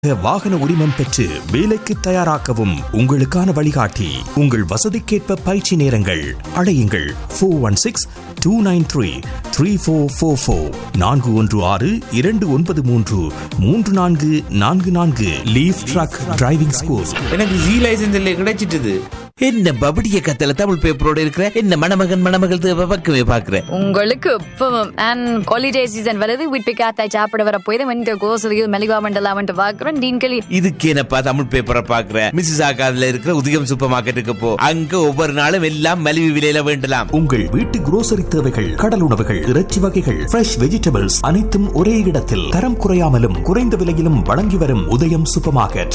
வாகன உரிமம் பெற்று வேலைக்கு தயாராக்கவும் உங்களுக்கான வழிகாட்டி உங்கள் வசதிக்கேற்ப பயிற்சி நேரங்கள் அழையுங்கள் four one six two nine three three four four four நான்கு ஒன்று ஆறு இரண்டு ஒன்பது மூன்று மூன்று நான்கு நான்கு நான்கு லீவ் ட்ரக் டிரைவிங் ஸ்கூல் எனக்கு ஜி லைசன்ஸ் இல்லை கிடைச்சிட்டுது என்ன பபடிய கத்தல தமிழ் பேப்பரோட இருக்கிற என்ன மணமகன் மணமகள் தேவை பக்கமே பாக்குறேன் உங்களுக்கு இப்பவும் அண்ட் ஹாலிடே சீசன் வருது வீட்டு காத்தாய் சாப்பிட வர போய் வந்து கோசலியில் மெலிவா மண்டலா வந்து பாக்குறோம் நீங்களே இதுக்கு என்னப்பா தமிழ் பேப்பரை பாக்குற மிஸ்ஸஸ் ஆகாதுல இருக்கிற உதயம் சூப்பர் மார்க்கெட்டுக்கு போ அங்க ஒவ்வொரு நாளும் எல்லாம் மலிவு விலையில வேண்டலாம் உங்கள் வீட்டு குரோசரி தேவைகள் கடல் உணவுகள் இறைச்சி வகைகள் ஃப்ரெஷ் வெஜிடபிள்ஸ் அனைத்தும் ஒரே இடத்தில் தரம் குறையாமலும் குறைந்த விலையிலும் வழங்கி வரும் உதயம் சூப்பர் மார்க்கெட்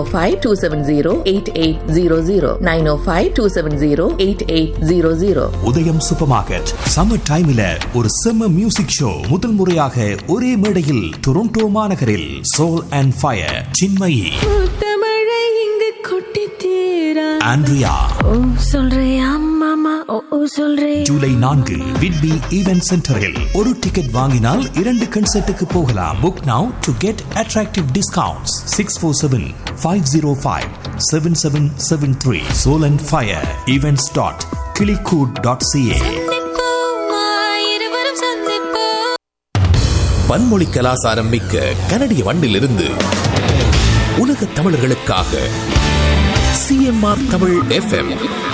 905-270-8800 905-270-8800 உதயம் சூப்பர் மார்க்கெட் சம்மர் டைம்ல ஒரு செம்ம மியூசிக் ஷோ முதல் முறையாக ஒரே மேடையில் டொரண்டோ மாநகரில் சோல் அண்ட் ஃபயர் சின்மயி தமிழை இங்கு கொட்டி தீரா ஆண்ட்ரியா ஓ சொல்றியா மாமா ஓ ஓ சொல்றே ஜூலை நான்கு விட்பி ஈவென்ட் சென்டரில் ஒரு டிக்கெட் வாங்கினால் இரண்டு கன்சர்ட்டுக்கு போகலாம் book now to get attractive discounts six four seven five zero five seven seven seven three soul and fire events dot கிளிகூட் டாட் சிஏ இருவரும் சந்திப்போம் பன்மொழி கலாசாரம் மிக்க கனடிய மண்ணிலிருந்து உலக தமிழர்களுக்காக சிஎம்ஆர் தமிழ் எஃப்எம்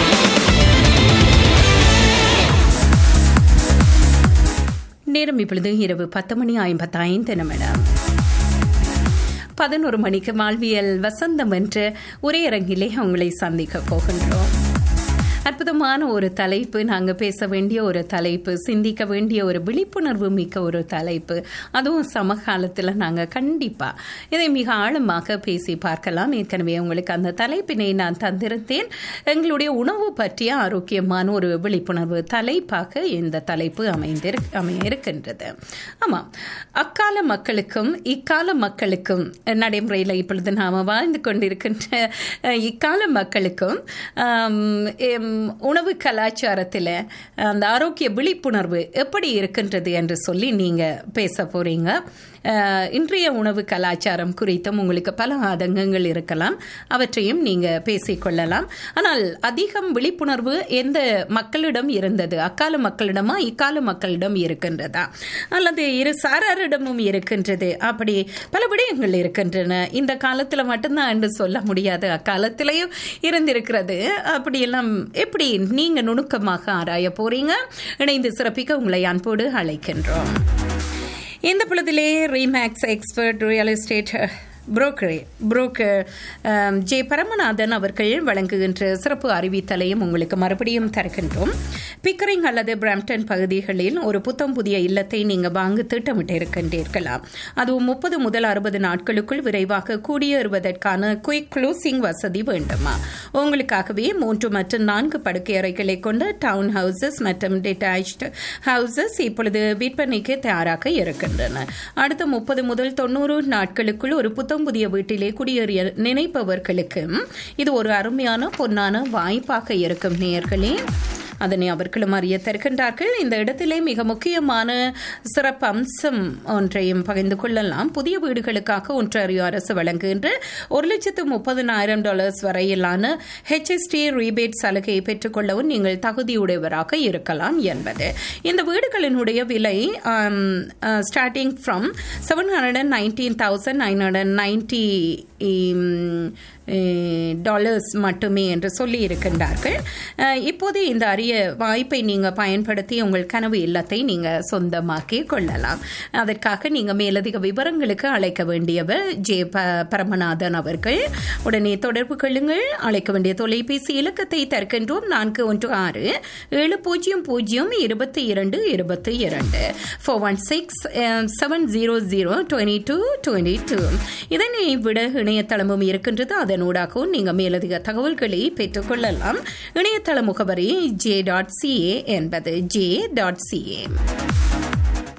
நேரம் இப்பொழுது இரவு பத்து மணி ஐம்பத்தைந்து நிமிடம் பதினோரு மணிக்கு வாழ்வியல் வசந்தம் என்ற ஒரே அரங்கிலே உங்களை சந்திக்க போகின்றோம் அற்புதமான ஒரு தலைப்பு நாங்கள் பேச வேண்டிய ஒரு தலைப்பு சிந்திக்க வேண்டிய ஒரு விழிப்புணர்வு மிக்க ஒரு தலைப்பு அதுவும் சமகாலத்தில் நாங்கள் கண்டிப்பாக இதை மிக ஆழமாக பேசி பார்க்கலாம் ஏற்கனவே உங்களுக்கு அந்த தலைப்பினை நான் தந்திருந்தேன் எங்களுடைய உணவு பற்றிய ஆரோக்கியமான ஒரு விழிப்புணர்வு தலைப்பாக இந்த தலைப்பு அமைந்திரு அமைய இருக்கின்றது ஆமாம் அக்கால மக்களுக்கும் இக்கால மக்களுக்கும் நடைமுறையில் இப்பொழுது நாம் வாழ்ந்து கொண்டிருக்கின்ற அஹ், இக்கால மக்களுக்கும் ஆம், எம், உணவு கலாச்சாரத்தில் அந்த ஆரோக்கிய விழிப்புணர்வு எப்படி இருக்கின்றது என்று சொல்லி நீங்கள் பேச போகிறீங்க அஹ், இன்றைய உணவு கலாச்சாரம் குறித்தும் உங்களுக்கு பல ஆதங்கங்கள் இருக்கலாம் அவற்றையும் நீங்கள் பேசிக்கொள்ளலாம் ஆனால் அதிகம் விழிப்புணர்வு எந்த மக்களிடம் இருந்தது அக்கால மக்களிடமா இக்கால மக்களிடம் இருக்கின்றதா அல்லது இரு சாராரிடமும் இருக்கின்றது அப்படி பல விடயங்கள் இருக்கின்றன இந்த காலத்தில் மட்டும்தான் என்று சொல்ல முடியாது அக்காலத்திலையும் இருந்திருக்கிறது அப்படியெல்லாம் எப்படி நீங்க நுணுக்கமாக ஆராய போறீங்க இணைந்து சிறப்பிக்க உங்களை அன்போடு அழைக்கின்றோம் இந்த பொழுதிலே ரீமேக்ஸ் எக்ஸ்பர்ட் ரியல் எஸ்டேட் புரோக்கரே புரோக்கர் அம், ஜே பரமநாதன் அவர்கள் வழங்குகின்ற சிறப்பு அறிவித்தலையும் உங்களுக்கு மறுபடியும் தருகின்றோம் பிக்கரிங் அல்லது பிராம்டன் பகுதிகளில் ஒரு புத்தம் புதிய இல்லத்தை நீங்கள் வாங்க திட்டமிட்டு இருக்கின்றீர்களா அதுவும் முப்பது முதல் அறுபது நாட்களுக்குள் விரைவாக குடியேறுவதற்கான குயிக் க்ளோசிங் வசதி வேண்டுமா உங்களுக்காகவே மூன்று மற்றும் நான்கு படுக்கை அறைகளை கொண்ட டவுன் ஹவுசஸ் மற்றும் டிட்டாச்ட் ஹவுசஸ் இப்பொழுது விற்பனைக்கு தயாராக இருக்கின்றன அடுத்த முப்பது முதல் தொண்ணூறு நாட்களுக்குள் ஒரு புத்தம் புதிய வீட்டிலே குடியேறிய நினைப்பவர்களுக்கு இது ஒரு அருமையான பொன்னான வாய்ப்பாக இருக்கும் நேயர்களே அதனை அவர்களும் அறிய தருகின்றார்கள் இந்த இடத்திலே மிக முக்கியமான சிறப்பு அம்சம் ஒன்றையும் பகிர்ந்து கொள்ளலாம் புதிய வீடுகளுக்காக ஒன்றாரியோ அரசு வழங்குகின்ற ஒரு லட்சத்து முப்பதினாயிரம் டாலர்ஸ் வரையிலான ஹெச்எஸ்டி ரீபேட் சலுகையை பெற்றுக்கொள்ளவும் நீங்கள் தகுதியுடையவராக இருக்கலாம் என்பது இந்த வீடுகளினுடைய விலை starting from seven hundred and nineteen thousand nine hundred ninety dollars மட்டுமே என்று சொல்லி இருக்கின்றார்கள் அஹ், இப்போது இந்த அரிய வாய்ப்பை நீங்கள் பயன்படுத்தி உங்கள் கனவு இல்லத்தை நீங்கள் சொந்தமாக்கி கொள்ளலாம் அதற்காக நீங்கள் மேலதிக விவரங்களுக்கு அழைக்க வேண்டியவர் ஜே ப பரமநாதன் அவர்கள் உடனே தொடர்பு கொள்ளுங்கள் அழைக்க வேண்டிய தொலைபேசி இலக்கத்தை தருகின்றோம் நான்கு ஒன்று ஆறு ஏழு பூஜ்ஜியம் பூஜ்ஜியம் இருபத்தி இரண்டு இருபத்தி இரண்டு four one six seven zero zero twenty two twenty two இதனை விட இணையதளமும் இருக்கின்றது அதனூடாகவும் நீங்கள் மேலதிக தகவல்களை பெற்றுக்கொள்ளலாம் இணையதள முகவரி ஜே டாட் சிஏ என்பது ஜே டாட் சிஏ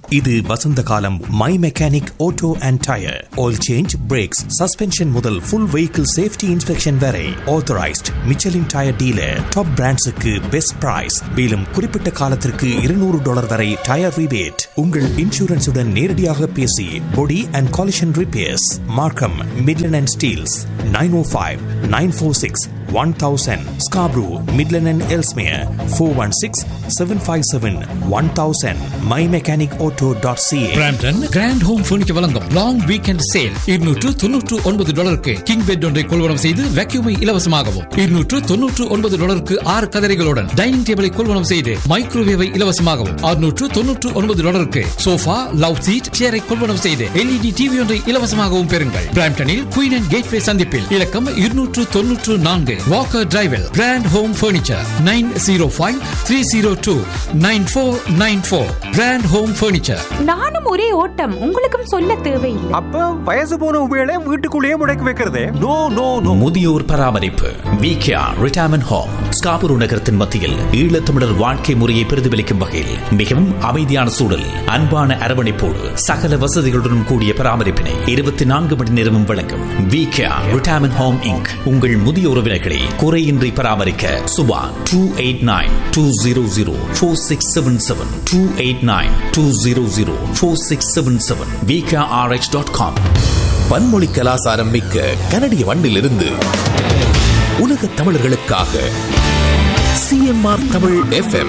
இது வசந்த காலம் my mechanic auto and tyre oil change brakes suspension முதல் ஃபுல் வெஹிக்கிள் சேஃப்டி இன்ஸ்பெக்ஷன் வரை authorised Michelin tyre dealer top பிராண்ட்ஸுக்கு பெஸ்ட் பிரைஸ் மேலும் குறிப்பிட்ட காலத்திற்கு இருநூறு டாலர் வரை டயர் ரிபேட் உங்கள் இன்சூரன்ஸுடன் நேரடியாக பேசி body and collision repairs Markham Midland and Steeles nine O five nine four six one thousand Scarborough Midland and Ellesmere four one six seven five seven one thousand my mechanic auto dot CA Brampton grand home furniture வழங்கும் long weekend sale இருநூற்று தொன்னூற்று ஒன்பது டாலருக்கு king bed ஒன்றை கொள்வனம் செய்து வேக்யூமை இலவசமாகவும் இருநூற்று தொன்னூற்று ஒன்பது டாலருக்கு ஆறு கதரைகளுடன் டைனிங் டேபிளை கொள்வனம் செய்து மைக்ரோவேவை இலவசமாகவும் அறுநூற்று தொன்னூற்று ஒன்பது டாலருக்கு சோஃபா லவ் சீட் சேரை கொள்வனம் செய்து எல்இடி டிவி ஒன்றை இலவசமாகவும் பெறுங்கள் பிராம்டனில் குயின் அண்ட் கேட்வே சந்திப்பில் இலக்கம் இருநூற்று தொன்னூற்று நான்கு வாக்கர் டிரைவில் grand home furniture nine zero five three zero two nine four nine four grand home furniture நானும் ஒரே ஓட்டம் உங்களுக்கும் சொல்ல தேவையில்லை அப்ப வயசு போன உபயோக வீட்டுக்குள்ளேயே முடக்கி வைக்கிறதே நோ நோ நோ முதியோர் பராமரிப்பு விகேஆ ரிட்டையர்மெண்ட் ஹோம் ஸ்காபுரு நகரத்தின் மத்தியில் ஈழத்தமிழர் வாழ்க்கை முறையை பிரதிபலிக்கும் வகையில் மிகவும் அமைதியான சூழல் அன்பான அரவணைப்போடு சகல வசதிகளுடன் கூடிய பராமரிப்பினை இருபத்தி நான்கு மணி நேரமும் வழங்கும் விகேஆ ரிட்டையர்மெண்ட் ஹோம் இங்க் உங்கள் முதிய உறவினர்களை குறையின்றி பராமரிக்க Subha two eight nine two zero zero four six seven seven two eight nine two zero zero four six seven seven VKRH dot com பன்மொழி கலாசாரம் மிக்க கனடிய வண்டிலிருந்து உலக தமிழர்களுக்காக சிஎம்ஆர் தமிழ் எஃப்எம்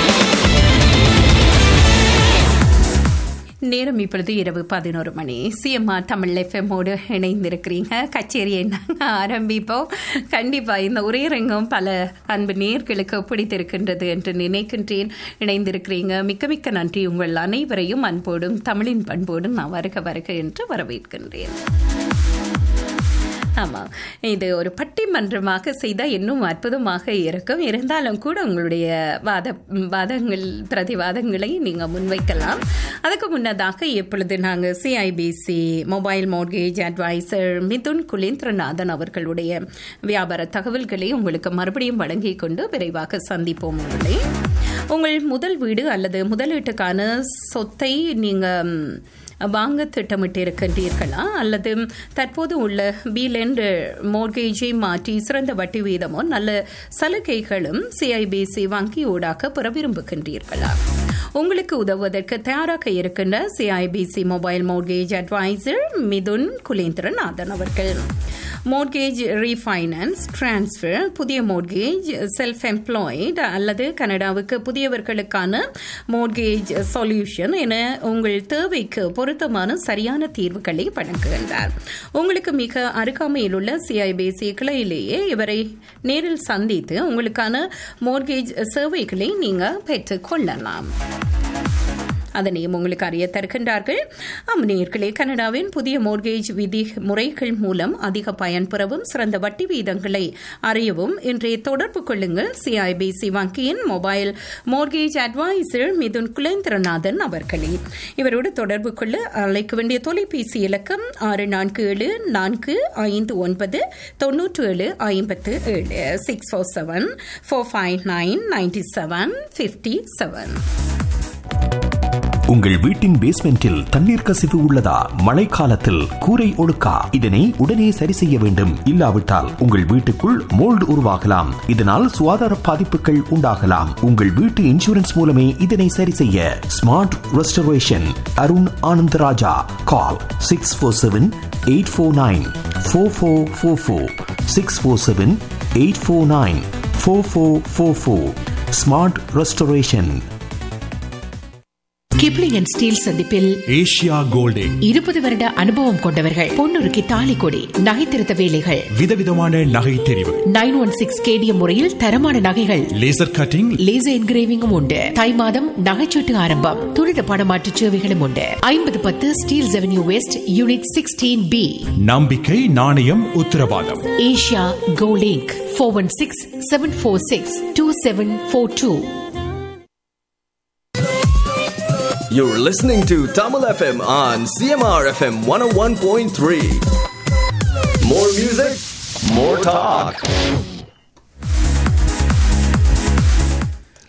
நேரம் இப்பொழுது இரவு பதினோரு மணி சிஎம்ஆர் தமிழ் எஃப்எம்மோடு இணைந்திருக்கிறீங்க கச்சேரியை நாங்கள் ஆரம்பிப்போம் கண்டிப்பாக இந்த உரையரங்கம் பல அன்பு நேர்களுக்கு பிடித்திருக்கின்றது என்று நினைக்கின்றேன் இணைந்திருக்கிறீங்க மிக்க மிக்க நன்றி உங்கள் அனைவரையும் அன்போடும் தமிழின் பண்போடும் நான் வருக வருக என்று வரவேற்கின்றேன் ஆமாம் இது ஒரு பட்டிமன்றமாக செய்தால் இன்னும் அற்புதமாக இருக்கும் இருந்தாலும் கூட உங்களுடைய வாத வாதங்கள் பிரதிவாதங்களை நீங்கள் முன்வைக்கலாம் அதுக்கு முன்னதாக எப்பொழுது நாங்கள் CIBC mobile mortgage advisor Mithun Kulendranathan அவர்களுடைய வியாபார தகவல்களை உங்களுக்கு மறுபடியும் வழங்கி கொண்டு விரைவாக சந்திப்போம் உங்களை உங்கள் முதல் வீடு அல்லது முதலீட்டுக்கான சொத்தை நீங்கள் வாங்க திட்டமிட்டு இருக்கின்றீர்களா அல்லது தற்போது உள்ள பீலெண்ட் மோர்கேஜை மாற்றி சிறந்த வட்டி வீதமோ நல்ல சலுகைகளும் சிஐபிசி வங்கியூடாக பெற விரும்புகின்றீர்களா உங்களுக்கு உதவுவதற்கு தயாராக இருக்கின்ற CIBC mobile mortgage advisor Mithun Kulendranathan அவர்கள் மோர்கேஜ் ரீஃபைனான்ஸ் டிரான்ஸ்ஃபர் புதிய மோர்கேஜ் செல்ஃப் எம்ப்ளாய்டு அல்லது கனடாவுக்கு புதியவர்களுக்கான மோர்கேஜ் சொல்யூஷன் என உங்கள் தேவைக்கு பொருத்தமான சரியான தீர்வுகளை வழங்குகின்றார் உங்களுக்கு மிக அருகாமையில் உள்ள சிஐபிசி கிளையிலேயே இவரை நேரில் சந்தித்து உங்களுக்கான மோர்கேஜ் சேவைகளை நீங்கள் பெற்றுக்கொள்ளலாம் அதனையும் உங்களுக்கு அறிய தருகின்றார்கள் அம்னியர்களே கனடாவின் புதிய மோர்கேஜ் விதி முறைகள் மூலம் அதிக பயன் பெறவும் சிறந்த வட்டி வீதங்களை அறியவும் இன்றைய தொடர்பு கொள்ளுங்கள் சிஐபிசி வங்கியின் mobile mortgage advisor Mithun Kulendranathan அவர்களே இவரோடு தொடர்பு கொள்ள அழைக்க வேண்டிய தொலைபேசி இலக்கம் ஆறு நான்கு ஏழு நான்கு ஐந்து ஒன்பது தொன்னூற்று ஏழு ஐம்பத்து ஏழு six four seven four five nine ninety seven fifty seven உங்கள் வீட்டின் பேஸ்மெண்டில் தண்ணீர் கசிவு உள்ளதா மழைக்காலத்தில் கூரை ஒழுக்கா இதனை உடனே சரி செய்ய வேண்டும் இல்லாவிட்டால் உங்கள் வீட்டுக்குள் மோல்டு உருவாகலாம் இதனால் சுகாதார பாதிப்புகள் உண்டாகலாம் உங்கள் வீட்டு இன்சூரன்ஸ் மூலமே இதனை சரி செய்ய smart restoration Arun Anand Raja call six four seven eight four nine four four four four six four seven eight four nine four four four four smart restoration Kipling and Steeles சந்திப்பில் ஏஷியா கோல்டிங் இருபது வருட அனுபவம் கொண்டவர்கள் பொன்னுருக்கு தாலி கொடி நகை திருத்த வேலைகள் விதவிதமான நகை தெரிவு நைன் ஒன் சிக்ஸ் கேடிஎம் முறையில் தரமான நகைகள் லேசர் கட்டிங் லேசர் என்கிரேவிங்கும் உண்டு தை மாதம் நகைச்சீட்டு ஆரம்பம் துரித பணமாற்று சேவைகளும் உண்டு ஐம்பது பத்து Steeles avenue west unit sixteen B நம்பிக்கை நாணயம் உத்தரவாதம் Asia Golding four one six seven four six two seven four two You're listening to Tamil FM on CMR FM 101.3. More music, more talk.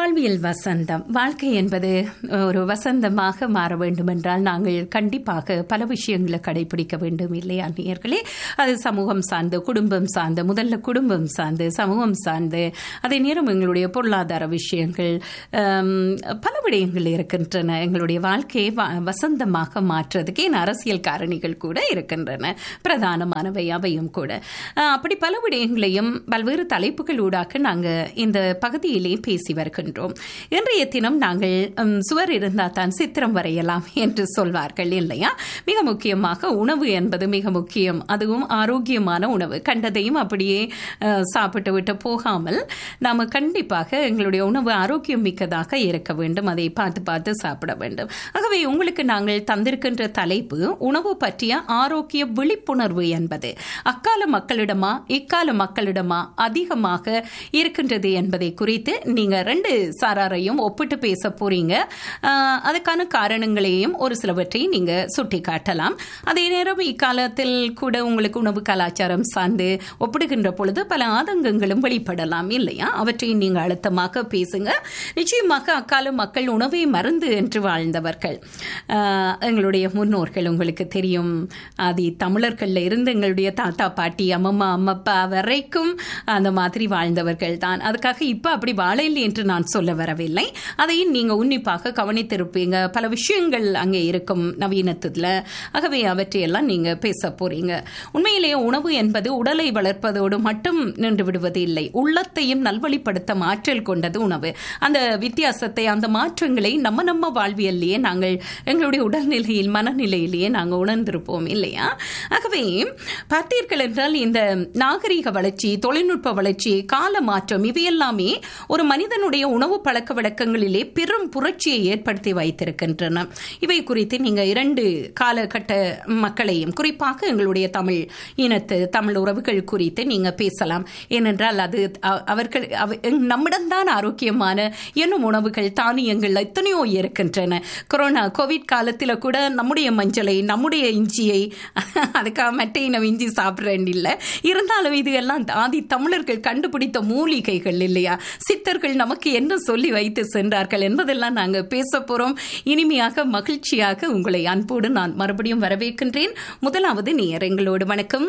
வாழ்வியல் வசந்தம் வாழ்க்கை என்பது ஒரு வசந்தமாக மாற வேண்டும் என்றால் நாங்கள் கண்டிப்பாக பல விஷயங்களை கடைபிடிக்க வேண்டும் இல்லையா நேயர்களே அது சமூகம் சார்ந்து குடும்பம் சார்ந்து முதல்ல குடும்பம் சார்ந்து சமூகம் சார்ந்து அதே நேரம் எங்களுடைய பொருளாதார விஷயங்கள் ஆம், பல விடயங்கள் இருக்கின்றன எங்களுடைய வாழ்க்கையை வ- வசந்தமாக மாற்றுறதுக்கு ஏன் அரசியல் காரணிகள் கூட இருக்கின்றன பிரதானமானவை அவையும் கூட அஹ், அப்படி பல விடயங்களையும் பல்வேறு தலைப்புகள் ஊடாக நாங்கள் இந்த பகுதியிலே பேசி வருகின்றோம் இன்றைய தினம் நாங்கள் ம், சுவர் இருந்தால் தான் சித்திரம் வரையலாம் என்று சொல்வார்கள் இல்லையா மிக முக்கியமாக உணவு என்பது மிக முக்கியம் அதுவும் ஆரோக்கியமான உணவு கண்டதையும் அப்படியே அஹ், சாப்பிட்டு விட்டு போகாமல் நாம் கண்டிப்பாக எங்களுடைய உணவு ஆரோக்கியம் மிக்கதாக இருக்க வேண்டும் அதை பார்த்து பார்த்து சாப்பிட வேண்டும் ஆகவே உங்களுக்கு நாங்கள் தந்திருக்கின்ற தலைப்பு உணவு பற்றிய ஆரோக்கிய விழிப்புணர்வு என்பது அக்கால மக்களிடமா இக்கால மக்களிடமா அதிகமாக இருக்கின்றது என்பதை குறித்து நீங்க ரெண்டு சாராரையும் ஒப்பிட்டு பேச போறீங்க ஆஹ், அதுக்கான காரணங்களையும் ஒரு சிலவற்றை நீங்க சுட்டி காட்டலாம் அதே நேரம் இக்காலத்தில் கூட உங்களுக்கு உணவு கலாச்சாரம் சார்ந்து ஒப்பிடுகின்ற பொழுது பல ஆதங்கங்களும் வெளிப்படலாம் இல்லையா அவற்றை நீங்க அழுத்தமாக பேசுங்க நிச்சயமாக அக்கால மக்கள் உணவை மருந்து என்று வாழ்ந்தவர்கள் ஆஹ், எங்களுடைய முன்னோர்கள் உங்களுக்கு தெரியும் ஆதி தமிழர்கள்ல இருந்து எங்களுடைய தாத்தா பாட்டி அம்மம்மா அம்மப்பா வரைக்கும் அந்த மாதிரி வாழ்ந்தவர்கள் தான் அதுக்காக இப்ப அப்படி வாழையில்லை என்று நான் சொல்ல வரவில்லை அதையும் நீங்க உன்னிப்பாக கவனித்திருப்பீங்க பல விஷயங்கள் அங்கே இருக்கும் நவீனத்துல ஆகவே அவற்றையெல்லாம் நீங்க பேச போறீங்க உண்மையிலேயே உணவு என்பது உடலை வளர்ப்பதோடு மட்டும் நின்று விடுவது இல்லை உள்ளத்தையும் நல்வழிப்படுத்த ஆற்றல் கொண்டது உணவு அந்த வித்தியாசத்தை அந்த மாற்றங்களை நம்ம நம்ம வாழ்வியல்லையே நாங்கள் எங்களுடைய உடல்நிலையில் மனநிலையிலேயே நாங்கள் உணர்ந்திருப்போம் இல்லையா ஆகவே பார்த்தீர்கள் என்றால் இந்த நாகரிக வளர்ச்சி தொழில்நுட்ப வளர்ச்சி கால மாற்றம் இவையெல்லாமே ஒரு மனிதனுடைய உணவு பழக்க வழக்கங்களிலே பெரும் புரட்சியை ஏற்படுத்தி வைத்திருக்கின்றன இவை குறித்து நீங்க இரண்டு காலகட்ட மக்களையும் குறிப்பாக எங்களுடைய தமிழ் இனத்து தமிழ் உறவுகள் குறித்து நீங்க பேசலாம் ஏனென்றால் அது அ- அவர்கள் அவ- எங்- நம்மிடம்தான் ஆரோக்கியமான என்னும் உணவுகள் தானியங்கள் எத்தனையோ இருக்கின்றன கொரோனா கோவிட் காலத்தில் கூட நம்முடைய மஞ்சளை நம்முடைய இஞ்சியை அதுக்காக மற்ற இனம் இஞ்சி சாப்பிட்றேன் இல்லை இருந்தாலும் இது எல்லாம் ஆதி தமிழர்கள் கண்டுபிடித்த மூலிகைகள் இல்லையா சித்தர்கள் நமக்கு என்ன சொல்லி வைத்து சென்றார்கள் என்பதெல்லாம் நாங்கள் பேச போறோம் இனிமையாக மகிழ்ச்சியாக உங்களை அன்போடு நான் மறுபடியும் வரவேற்கின்றேன் முதலாவது நேர் எங்களோடு வணக்கம்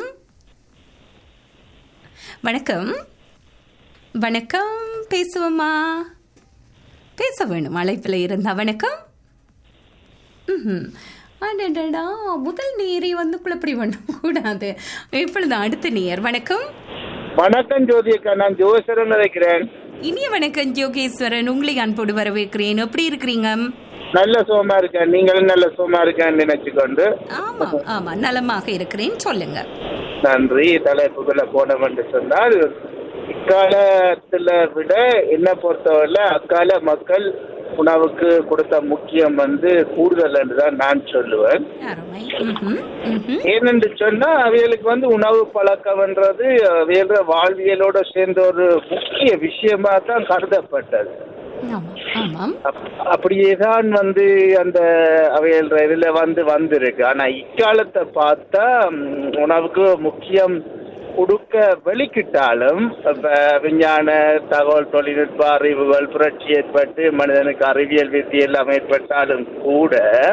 வணக்கம் வணக்கம் பேசுவோமா பேச வேணும் அழைப்பில் இருந்தா வணக்கம் ம்ஹும். அடடடா முதல் நீரை வந்து குழப்படி பண்ண கூடாது இப்பொழுது அடுத்த நேர் வணக்கம் வணக்கம் ஜோதி அக்கா நான் ஜோசரன் நினைக்கிறேன் இனிய வணக்கம் ஜோகேஸ்வரன் உங்களை அன்போடு வரவேற்கிறேன் எப்படி இருக்கிறீங்க நல்ல சோமா இருக்கேன் நீங்களும் நல்ல சோமா இருக்கேன்னு நினைச்சுக்கொண்டு ஆமா ஆமா நலமாக இருக்கிறேன் சொல்லுங்க நன்றி தலைப்புகளை போனோம் என்று சொன்னால் இக்காலத்துல விட என்ன பொறுத்தவரை அக்கால மக்கள் உணவுக்கு கொடுத்த முக்கியம் வந்து கூடுதல் என்று தான் நான் சொல்லுவேன் ஏனென்று சொன்னா அவைகளுக்கு வந்து உணவு பழக்கம்ன்றது அவையோட வாழ்வியலோட சேர்ந்த ஒரு முக்கிய விஷயமா தான் கருதப்பட்டது அப்- அப்படியே தான் வந்து அந்த அவையல் இதுல வந்து வந்திருக்கு ஆனா இக்காலத்தை பார்த்தா ம், உணவுக்கு முக்கியம் கொடுக்க வெளிக்கிட்டாலும் இப்ப விஞ்ஞான தகவல் தொழில்நுட்ப அறிவுகள் புரட்சி ஏற்பட்டு மனிதனுக்கு அறிவியல் வித்தி எல்லாம் ஏற்பட்டாலும் கூட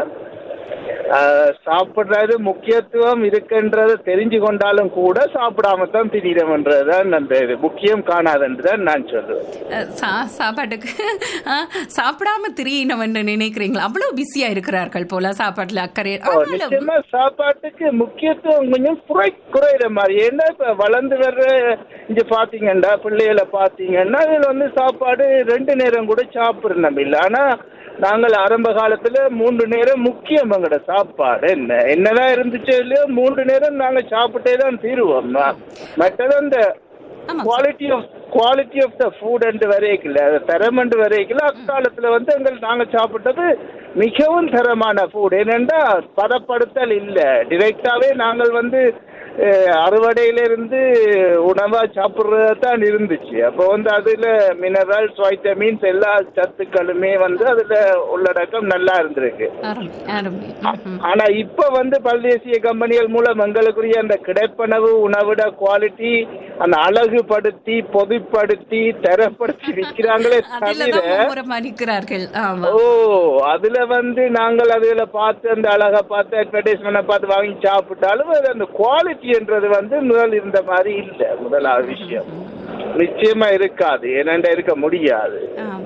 ஆஹ், சாப்பிடுறது முக்கியத்துவம் இருக்குன்றதை தெரிஞ்சு கொண்டாலும் கூட சாப்பிடாம தான் திடீரம்ன்றதுதான் அந்த இது முக்கியம் காணாதுன்றதான் நான் சொல்லுவேன் அஹ், சா- சாப்பாட்டுக்கு அஹ், சாப்பிடாம திரியணும் என்று நினைக்கிறீங்களா அவ்வளவு பிஸியா இருக்கிறார்கள் போல சாப்பாட்டுல அக்கறை ஓ, நிச்சயமா சாப்பாட்டுக்கு முக்கியத்துவம் கொஞ்சம் குறை குறையிற மாதிரி ஏன்னா இப்ப வளர்ந்து வர்ற இங்க பாத்தீங்கன்னா பிள்ளைகளை பாத்தீங்கன்னா இதுல வந்து சாப்பாடு ரெண்டு நேரம் கூட சாப்பிடணும் இல்லை ஆனா நாங்கள் ஆரம்ப காலத்துல மூன்று நேரம் முக்கியம் எங்கட சாப்பாடு என்ன என்னதான் இருந்துச்சோ இல்லையோ மூன்று நேரம் நாங்க சாப்பிட்டே தான் தீருவோம் மற்றது அந்த quality of quality of the food என்று வரைக்கல அது தரம் என்று வரைக்கல அக்காலத்துல வந்து எங்கள் நாங்க சாப்பிட்டது மிகவும் தரமான ஃபுட் ஏனென்றா பதப்படுத்தல் இல்லை டிரெக்டாவே நாங்கள் வந்து அஹ், அறுவடையிலிருந்து உணவா சாப்பிட்றது தான் இருந்துச்சு அப்போ வந்து அதுல மினரல்ஸ் வைட்டமின்ஸ் எல்லா சத்துக்களுமே வந்து அதுல உள்ளடக்கம் நல்லா இருந்திருக்கு அருமை அருமை ம்ஹும். ஆனா இப்ப வந்து பல்தேசிய கம்பெனிகள் மூலம் எங்களுக்குரிய அந்த கிடைப்பனவு உணவிட குவாலிட்டி அந்த அழகுபடுத்தி பொதுப்படுத்தி தரப்படுத்தி விற்கிறாங்களே அதுல தவிர தான் மும்முரமா நிற்கிறார்கள் ஆமா ஓ அதுல வந்து நாங்கள் அதுல பார்த்து அந்த அழகா பார்த்து அட்வர்டைஸ்மெண்ட் பார்த்து வாங்கி சாப்பிட்டாலும் அது அந்த குவாலிட்டின்றது வந்து முதல் இருந்த மாதிரி இல்ல முதலாவது விஷயம் நிச்சயமா இருக்காது ஏனென்றா இருக்க முடியாது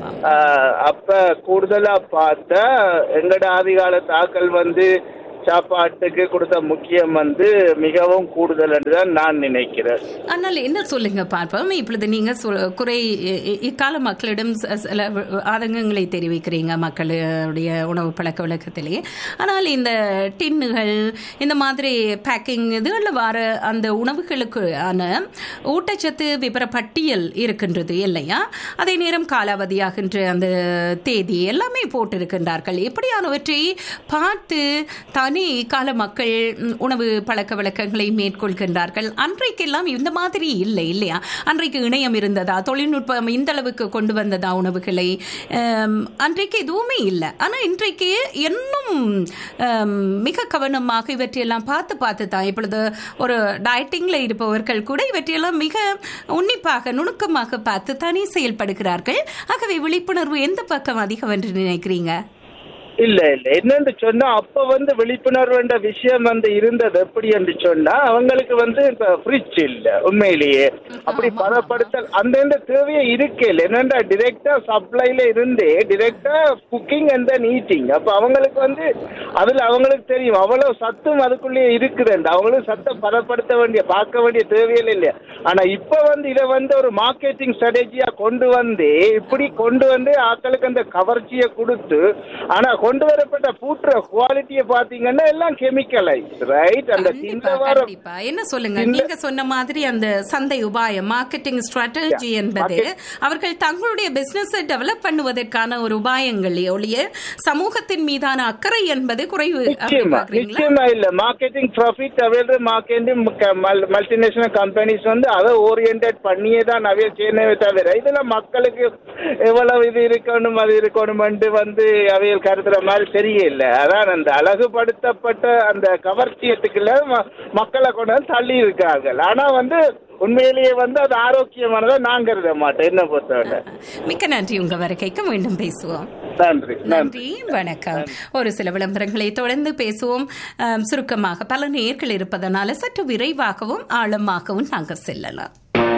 ஆஹ் அப்ப கூடுதலா பார்த்தா எங்கட ஆதிகால தாக்கல் வந்து சாப்பாட்டுக்கு கொடுத்த முக்கியம் வந்து மிகவும் கூடுதல் என்றுதான் நான் நினைக்கிறேன் ஆனால் என்ன சொல்லுங்க பார்ப்போம் இப்பொழுது நீங்க சொல்- குறை இ- இ- இக்கால மக்களிடம் ச- சில ஆதங்கங்களை தெரிவிக்கிறீங்க மக்களுடைய உணவு பழக்க வழக்கத்திலேயே ஆனால் இந்த டின்னுகள் இந்த மாதிரி பேக்கிங் இதுகளில் வர அந்த உணவுகளுக்கு ஆன ஊட்டச்சத்து விபர பட்டியல் இருக்கின்றது இல்லையா அதே நேரம் காலாவதியாகின்ற அந்த தேதி எல்லாமே போட்டிருக்கின்றார்கள் இப்படியானவற்றை பார்த்து தானே கால மக்கள் ம், உணவு பழக்க வழக்கங்களை மேற்கொள்கின்றார்கள் அன்றைக்கெல்லாம் இந்த மாதிரி இல்லை இல்லையா அன்றைக்கு இணையம் இருந்ததா தொழில்நுட்பம் இந்த அளவுக்கு கொண்டு வந்ததா உணவுகளை ஆம், அன்றைக்கு எதுவுமே இல்லை ஆனால் இன்றைக்கு இன்னும் ஆம், மிக கவனமாக இவற்றையெல்லாம் பார்த்து பார்த்து தான் இப்பொழுது ஒரு டயட்டிங்கில் இருப்பவர்கள் கூட இவற்றையெல்லாம் மிக உன்னிப்பாக நுணுக்கமாக பார்த்து தானே செயல்படுகிறார்கள் ஆகவே விழிப்புணர்வு எந்த பக்கம் அதிகம் என்று நினைக்கிறீங்க இல்ல இல்ல என்னன்னு சொன்னா அப்ப வந்து விழிப்புணர்வு என்ற விஷயம் வந்து இருந்தது எப்படி என்று சொன்னா அவங்களுக்கு வந்து இப்ப ஃப்ரிட்ஜ் இல்ல உண்மையிலேயே அப்படி பதப்படுத்தல் அந்த தேவையே இருக்கே இல்லை என்னண்டா டிரெக்டா சப்ளைல இருந்தே டிரெக்டா குக்கிங் அண்ட் தென் ஈட்டிங் அப்ப அவங்களுக்கு வந்து அதுல அவங்களுக்கு தெரியும் அவ்வளவு சத்தும் அதுக்குள்ளேயே இருக்குதுண்டு அவங்களுக்கு சத்தை பதப்படுத்த வேண்டிய பார்க்க வேண்டிய தேவையில்லை இல்லையா ஆனா இப்ப வந்து இதை வந்து ஒரு மார்க்கெட்டிங் ஸ்ட்ராட்டஜியா கொண்டு வந்து இப்படி கொண்டு வந்து ஆட்களுக்கு அந்த கவர்ச்சியை கொடுத்து ஆனா கொண்டு வரப்பட்ட பூட்டுற குவாலிட்டியை பாத்தீங்கன்னா எல்லாம் கெமிக்கலைஸ் ரைட் அந்த இந்த வாரம் கண்டிப்பா என்ன சொல்லுங்க நீங்க சொன்ன மாதிரி அந்த சந்தை உபாயம் மார்க்கெட்டிங் ஸ்ட்ராட்டஜி என்பது அவர்கள் தங்களுடைய பிசினஸ் டெவலப் பண்ணுவதற்கான ஒரு உபாயங்கள் ஒழிய சமூகத்தின் மீதான அக்கறை என்பது குறைவு அப்படி நிச்சயமா பாக்குறீங்களா நிச்சயமா இல்ல marketing profit available marketing multinational companies வந்து அதை ஓரியன்ட் பண்ணியே தான் அவைய செய்யவே தவிர இதுல மக்களுக்கு எவ்வளவு இது இருக்கணும் அது இருக்கணும்னு வந்து அவையில் கருதுற மாதிரி தெரியல அதான் அந்த அழகுபடுத்தப்பட்ட அந்த கவர்ச்சியத்துக்குள்ள ம- மக்களை கொண்டு வந்து தள்ளி இருக்கார்கள் ஆனா வந்து உண்மையிலேயே வந்து அது ஆரோக்கியமானதை நான் கருத மாட்டேன் என்ன பொறுத்தவரை மிக்க நன்றி உங்க வருகைக்கு மீண்டும் பேசுவோம் நன்றி நன்றி நன்றி வணக்கம் ஒரு சில விளம்பரங்களை தொடர்ந்து பேசுவோம் அம், சுருக்கமாக பல நேர்கள் இருப்பதனால சற்று விரைவாகவும் ஆழமாகவும் நாங்கள் செல்லலாம்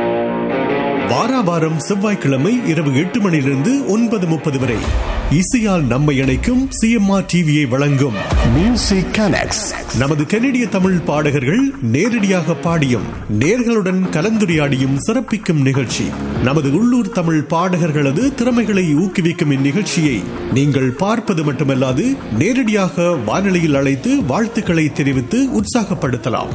வாராவாரம் செவ்வாய்க்கிழமை இரவு எட்டு மணியிலிருந்து ஒன்பது முப்பது வரை இசையால் நம்மை இணைக்கும் சிஎம்ஆர் டிவியை வழங்கும் மியூசிக் கனெக்ட்ஸ் நமது கனடிய தமிழ் பாடகர்கள் நேரடியாக பாடியும் நேர்களுடன் கலந்துரையாடியும் சிறப்பிக்கும் நிகழ்ச்சி நமது உள்ளூர் தமிழ் பாடகர்களது திறமைகளை ஊக்குவிக்கும் இந்நிகழ்ச்சியை நீங்கள் பார்ப்பது மட்டுமல்லாது நேரடியாக வானொலியில் அழைத்து வாழ்த்துக்களை தெரிவித்து உற்சாகப்படுத்தலாம்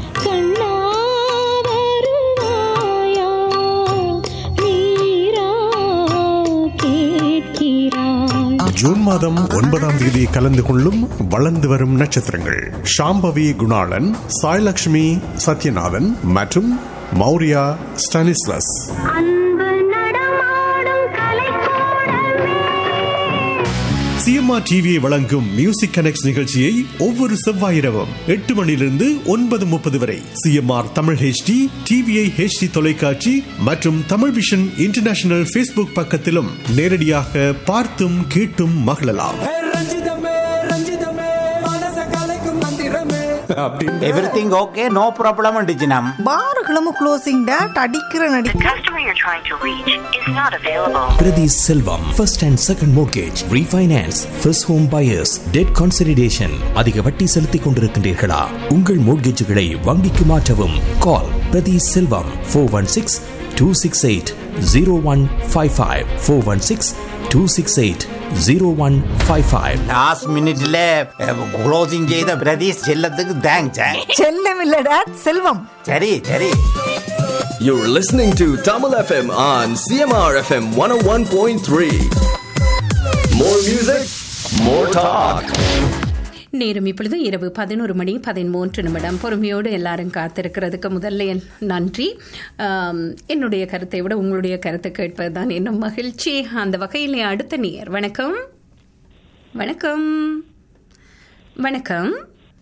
ஜூன் மாதம் ஒன்பதாம் தேதி கலந்து கொள்ளும் வளர்ந்து வரும் நட்சத்திரங்கள் ஷாம்பவி குணாளன் சாய்லக்ஷ்மி சத்யநாதன் மற்றும் மௌரியா ஸ்டானிஸ்லஸ் சிஎம்ஆர் டிவியை வழங்கும் மியூசிக் கனெக்ட் நிகழ்ச்சியை ஒவ்வொரு செவ்வாய் இரவும் எட்டு மணியிலிருந்து ஒன்பது முப்பது வரை CMR Tamil HD TVI HD தொலைக்காட்சி மற்றும் தமிழ் விஷன் இன்டர்நேஷனல் ஃபேஸ்புக் பக்கத்திலும் நேரடியாக பார்த்தும் கேட்டும் மகிழலாம் எவ்ரிதிங் ஓகே நோ ப்ராப்ளம் டிஜினம் பாருகளும் க்ளோசிங் டேட் அடிக்கிற நடி Priti Selvam, first and second mortgage, refinance, first home buyers, debt consolidation. அதிக வட்டி செலுத்திக் கொண்டிருக்கின்றீர்களா உங்கள் மோட்கேஜுகளை வங்கிக்கு மாற்றவும் call Prathi Selvam four one six two six eight zero one five five four one six two six eight zero one five five last மினிட்ல closing செய்த பிரதீஷ் செல்லத்துக்கு thanks செல்லம் இல்ல டேட் செல்வம் சரி சரி You're listening to Tamil FM on CMR FM 101.3. More music, more talk. நேரம் இப்பொழுது இரவு பதினோரு மணி பதிமூன்று நிமிடம் பொறுமையோடு எல்லாரும் காத்திருக்கிறதுக்கு முதல்ல என் நன்றி ஆம், என்னுடைய கருத்தை விட உங்களுடைய கருத்தை கேட்பதுதான் இன்னும் மகிழ்ச்சி அந்த வகையிலே அடுத்த நேர் வணக்கம் வணக்கம் வணக்கம்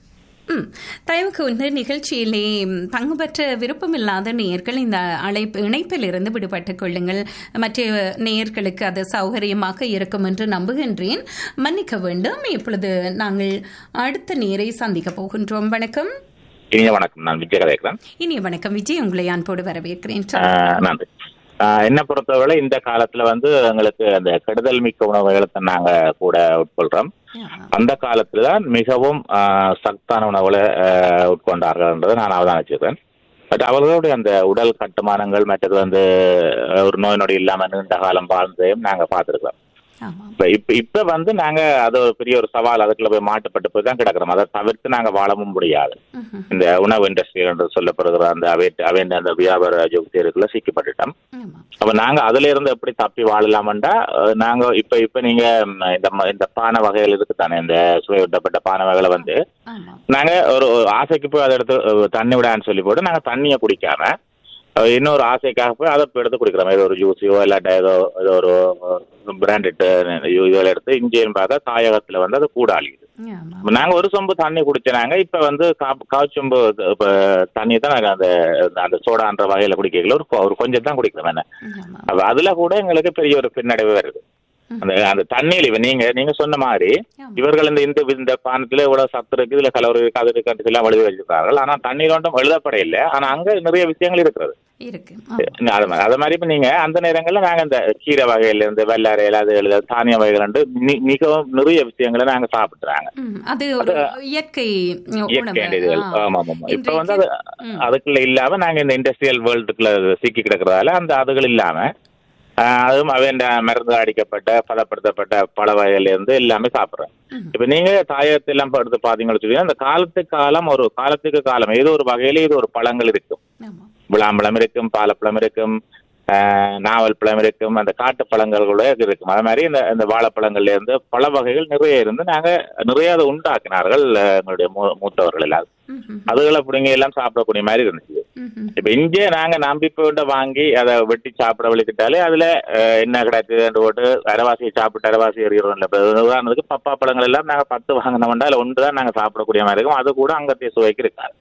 ம் தயவுக்கு வந்து நிகழ்ச்சியிலே ம், பங்கு பெற்ற விருப்பமில்லாத நேயர்கள் இந்த அழைப்பு இணைப்பில் இருந்து விடுபட்டுக் கொள்ளுங்கள் மற்ற நேயர்களுக்கு அது சௌகரியமாக இருக்கும் என்று நம்புகின்றேன் மன்னிக்க வேண்டும் இப்பொழுது நாங்கள் அடுத்த நேரை சந்திக்க போகின்றோம் வணக்கம் இனிய வணக்கம் நான் விஜய் கதைக்கிறேன் இனிய வணக்கம் விஜய் உங்களை அன்போடு வரவேற்கிறேன் ஆஹ் நன்றி ஆஹ் என்னை பொறுத்தவரை இந்த காலத்துல வந்து எங்களுக்கு அந்த கெடுதல் மிக்க உணவுகளை தான் நாங்க கூட உட்கொள்றோம் அந்த காலத்துல தான் மிகவும் ஆஹ் சத்தான உணவுகளை ஆஹ் உட்கொண்டார்கள்ன்றதை நான் அவதானிச்சிருக்கேன் பட் அவர்களுடைய அந்த உடல் கட்டுமானங்கள் மற்றது வந்து ஆஹ் ஒரு நோய் நொடி இல்லாம நீண்ட காலம் வாழ்ந்ததையும் நாங்க பார்த்திருக்கோம் இப்ப இப்ப இப்ப வந்து நாங்க அது ஒரு பெரிய ஒரு சவால் அதுக்குள்ள போய் மாட்டுப்பட்டு போய் தான் கிடக்குறோம் அதை தவிர்த்து நாங்க வாழவும் முடியாது இந்த உணவு இண்டஸ்ட்ரி என்று சொல்லப்படுகிற அந்த அவை அவை அந்த வியாபார ஜோக்தியருக்குள்ள சிக்கப்பட்டுட்டோம் அப்ப நாங்க அதுல இருந்து எப்படி தப்பி வாழலாம்டா அஹ், நாங்க இப்ப இப்ப நீங்க ம், இந்த ம- இந்த பானை வகைகள் இருக்கு தானே இந்த சுவையூட்டப்பட்ட பானை வகைகளை வந்து நாங்க ஒரு ஒரு ஆசைக்கு போய் அதை எடுத்து அஹ், தண்ணி விடான்னு சொல்லி போட்டு நாங்க தண்ணியை குடிக்காம அஹ், இன்னொரு ஆசைக்காக போய் அதை போய் எடுத்து குடிக்கிறோம் ஏதோ ஒரு ஜூஸையோ இல்லாட்டா ஏதோ ஏதோ ஒரு பிராண்டட் இதுல எடுத்து இங்கேயும் பார்த்தா தாயகத்துல வந்து அது கூடாளிக்குது நாங்க ஒரு சொம்பு தண்ணி குடிச்சனாங்க இப்ப வந்து கா- கால் சொம்பு இப்ப தண்ணி தான் நாங்க அந்த அந்த சோடான்ற வகையில குடிக்கல ஒரு கொ- ஒரு கொஞ்சம் தான் குடிக்கிறோம் என்ன அப்ப அதுல கூட எங்களுக்கு பெரிய ஒரு பின்னடைவு வருது அந்த அந்த தண்ணியில இப்ப நீங்க நீங்க சொன்ன மாதிரி இவர்கள் இந்த இந்த இந்த பானத்துல இவ்வளவு சத்து இருக்கு இதுல கலோரி இருக்கு அது இருக்கு எல்லாம் எழுதி வச்சிருக்கார்கள் ஆனா தண்ணீர் ஒன்றும் எழுதப்பட இல்லை ஆனா அங்க நிறைய விஷயங்கள் இருக்கிறது இருக்கு அது மாதிரி அது மாதிரி இப்ப நீங்க அந்த நேரங்கள்ல நாங்க இந்த கீரை வகையில இருந்து வெள்ளாரையில அது எழுத தானிய வகைகள் இருந்து மி- மிகவும் நிறைய விஷயங்களை நாங்க சாப்பிட்டுறாங்க ம், அது ஒரு இயற்கை இயற்கை உணவு இதுகள் ஆ. ஆமா ஆமா இப்ப வந்து அது அதுக்குள்ள இல்லாம நாங்க இந்த இண்டஸ்ட்ரியல் வேர்ல்டுக்குள்ள சிக்கி கிடக்குறதால அந்த அதுகள் இல்லாம ஆஹ், அதுவும் அவன் மருந்து அடிக்கப்பட்ட பதப்படுத்தப்பட்ட பழ வகையில இருந்து எல்லாமே சாப்பிடுறேன் இப்ப நீங்க தாயத்தை எல்லாம் எடுத்து பாத்தீங்கன்னு வச்சுக்கோங்க அந்த காலத்துக்கு காலம் ஒரு காலத்துக்கு காலம் ஏதோ ஒரு வகையில இது ஒரு பழங்கள் இருக்கும் விளாம்பழம் இருக்கும் பாலப்பழம் இருக்கும் ஆஹ், நாவல் பழம் இருக்கும் அந்த காட்டு பழங்கள் கூட இருக்கும் அது மாதிரி இந்த இந்த வாழைப்பழங்கள்ல இருந்து பல வகைகள் நிறைய இருந்து நாங்க நிறைய அதை உண்டாக்கினார்கள் அஹ், எங்களுடைய மூ- மூத்தவர்கள் எல்லாம் அதுகளை பிடிங்க எல்லாம் சாப்பிடக்கூடிய மாதிரி இருந்துச்சு இப்ப இங்கே நாங்க நம்பி போட்டு வாங்கி அதை வெட்டி சாப்பிட வலிக்கிட்டாலே அதுல அஹ், என்ன கிடைக்குதுன்னு போட்டு அரைவாசியை சாப்பிட்டு அரைவாசி எறிகிறோம்ல இப்ப உதாரணத்துக்கு பப்பா பழங்கள் எல்லாம் நாங்க பத்து வாங்கினோம்னா அதுல ஒன்று தான் நாங்க சாப்பிடக்கூடிய மாதிரி இருக்கும் அது கூட அங்கத்திய சுவைக்கு இருக்காது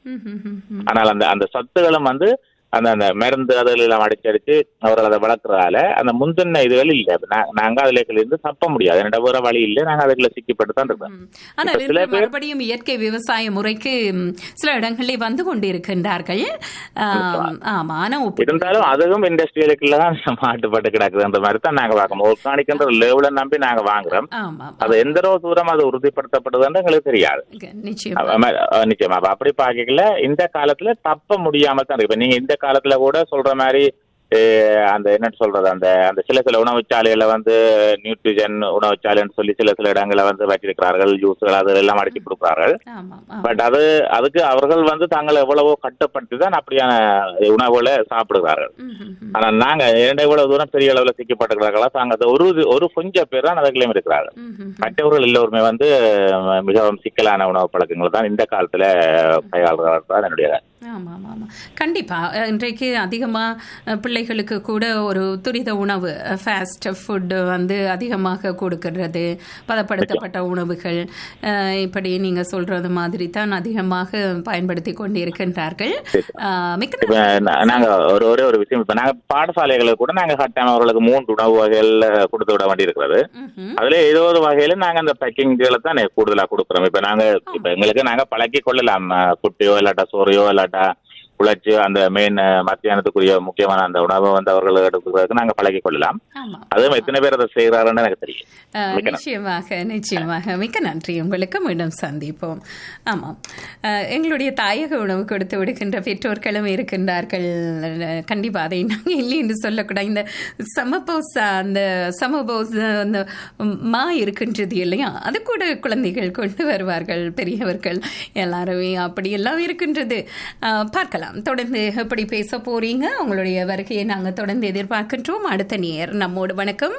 ஆனால் அந்த அந்த சத்துகளும் வந்து அந்த அந்த மருந்து அதில் எல்லாம் அடிச்சு அடிச்சு அவர்கள் அதை வளர்க்கறதால அந்த முந்தின இதுகள் இல்லை இப்ப நா- நாங்க அதுல இருந்து தப்ப முடியாது என்னோட வேற வழி இல்லை நாங்க அதுல சிக்கிப்பட்டு தான் இருக்கோம் ஆனால் இப்ப சில இன்று மறுபடியும் இயற்கை விவசாய முறைக்கு ம், சில இடங்களில் வந்து கொண்டிருக்கின்றார்கள் ஆம், ஆமா ஆனா ஒப்பி- இருந்தாலும் அதுவும் இண்டஸ்ட்ரியலுக்குள்ள தான் மாட்டுப்பட்டு கிடக்குதுன்ற மாதிரி தான் நாங்க பார்க்கணும் ஆர்கானிக்ன்ற லெவலை நம்பி நாங்க வாங்குறோம் ஆமா அது எந்த அளவு தூரம் அது உறுதிப்படுத்தப்படுதுன்னு எங்களுக்கு தெரியாது நிச்சயம் அவ- அவ- அஹ் நிச்சயமா அப்ப அப்படி பாக்கல இந்த காலத்துல தப்ப முடியாம தான் இருக்கு இப்ப நீங்க இந்த காலத்துல கூட சொல்ற மாதிரி அஹ், அந்த என்ன சொல்றது அந்த அந்த சில சில உணவுச்சாலைகளை வந்து நியூட்ரிஜன் உணவுச்சாலைன்னு சொல்லி சில சில இடங்களை வந்து வச்சிருக்கிறார்கள் ஜூஸ்கள் அது எல்லாம் அடிச்சு கொடுக்குறார்கள் பட் அது அதுக்கு அவர்கள் வந்து தாங்களை எவ்வளவோ கட்டுப்படுத்தி தான் அப்படியான உணவுகளை சாப்பிடுகிறார்கள் ஆனா நாங்க இரண்டு இவ்வளவு தூரம் பெரிய அளவுல சிக்கப்பட்டிருக்கிறார்களா தாங்க அது ஒரு ஒரு கொஞ்சம் பேர் தான் அதுக்குள்ளேயும் இருக்கிறார்கள் மற்றவர்கள் எல்லோருமே வந்து அஹ், மிகவும் சிக்கலான உணவு பழக்கங்களை தான் இந்த காலத்துல கையாளுகிறார்கள் தான் என்னுடைய ஆமா ஆமா ஆமா கண்டிப்பா அஹ், இன்றைக்கு அதிகமா அஹ், பிள்ளைகளுக்கு கூட ஒரு துரித உணவு ஃபாஸ்ட் ஃபுட் வந்து அதிகமாக கொடுக்கிறது பதப்படுத்தப்பட்ட உணவுகள் அஹ், இப்படி நீங்க சொல்றது மாதிரி தான் அதிகமாக பயன்படுத்தி கொண்டிருக்கின்றார்கள் அஹ், மிக்க இப்ப நா- நாங்க ஒரு ஒரே ஒரு விஷயம் இப்ப நாங்க பாடசாலைகளுக்கு கூட நாங்க கட்டாயம் அவர்களுக்கு மூன்று உணவு வகைகள் கொடுத்து விட வேண்டி இருக்கிறது அதுல ஏதோ ஒரு வகையில நாங்க அந்த பேக்கிங்களை தான் கூடுதலா கொடுக்குறோம் இப்ப நாங்க இப்ப எங்களுக்கு நாங்க பழக்கி கொள்ளலாம் அஹ், குட்டியோ இல்லாட்டா சோறையோ இல்லாட்டா குழச்சு அந்த மெயின் மத்தியானத்துக்குரிய முக்கியமான அந்த உணவை வந்து அவர்கள் எடுக்கிறதுக்கு நாங்க பழகி கொள்ளலாம் அதுவும் எத்தனை பேர் அதை செய்யறாருன்னு எனக்கு தெரியும் அஹ், மிக்க நன்றி. நிச்சயமாக நிச்சயமாக மிக்க நன்றி உங்களுக்கு மீண்டும் சந்திப்போம் ஆமாம் அஹ், எங்களுடைய தாயக உணவு கொடுத்து விடுகின்ற பெற்றோர்களும் இருக்கின்றார்கள் அஹ், கண்டிப்பா அதை நாங்கள் இல்லை என்று சொல்லக்கூடாது இந்த சமபோஸ் அந்த சமபோஸ் அந்த மா இருக்கின்றது இல்லையா அது கூட குழந்தைகள் கொண்டு வருவார்கள் பெரியவர்கள் எல்லாருமே அப்படியெல்லாம் இருக்கின்றது அஹ், பார்க்கலாம் தொடர்ந்து எப்படி பேச போறீங்க உங்களுடைய வருகையை நாங்கள் தொடர்ந்து எதிர்பார்க்கின்றோம் அடுத்த நேர் நம்மோடு வணக்கம்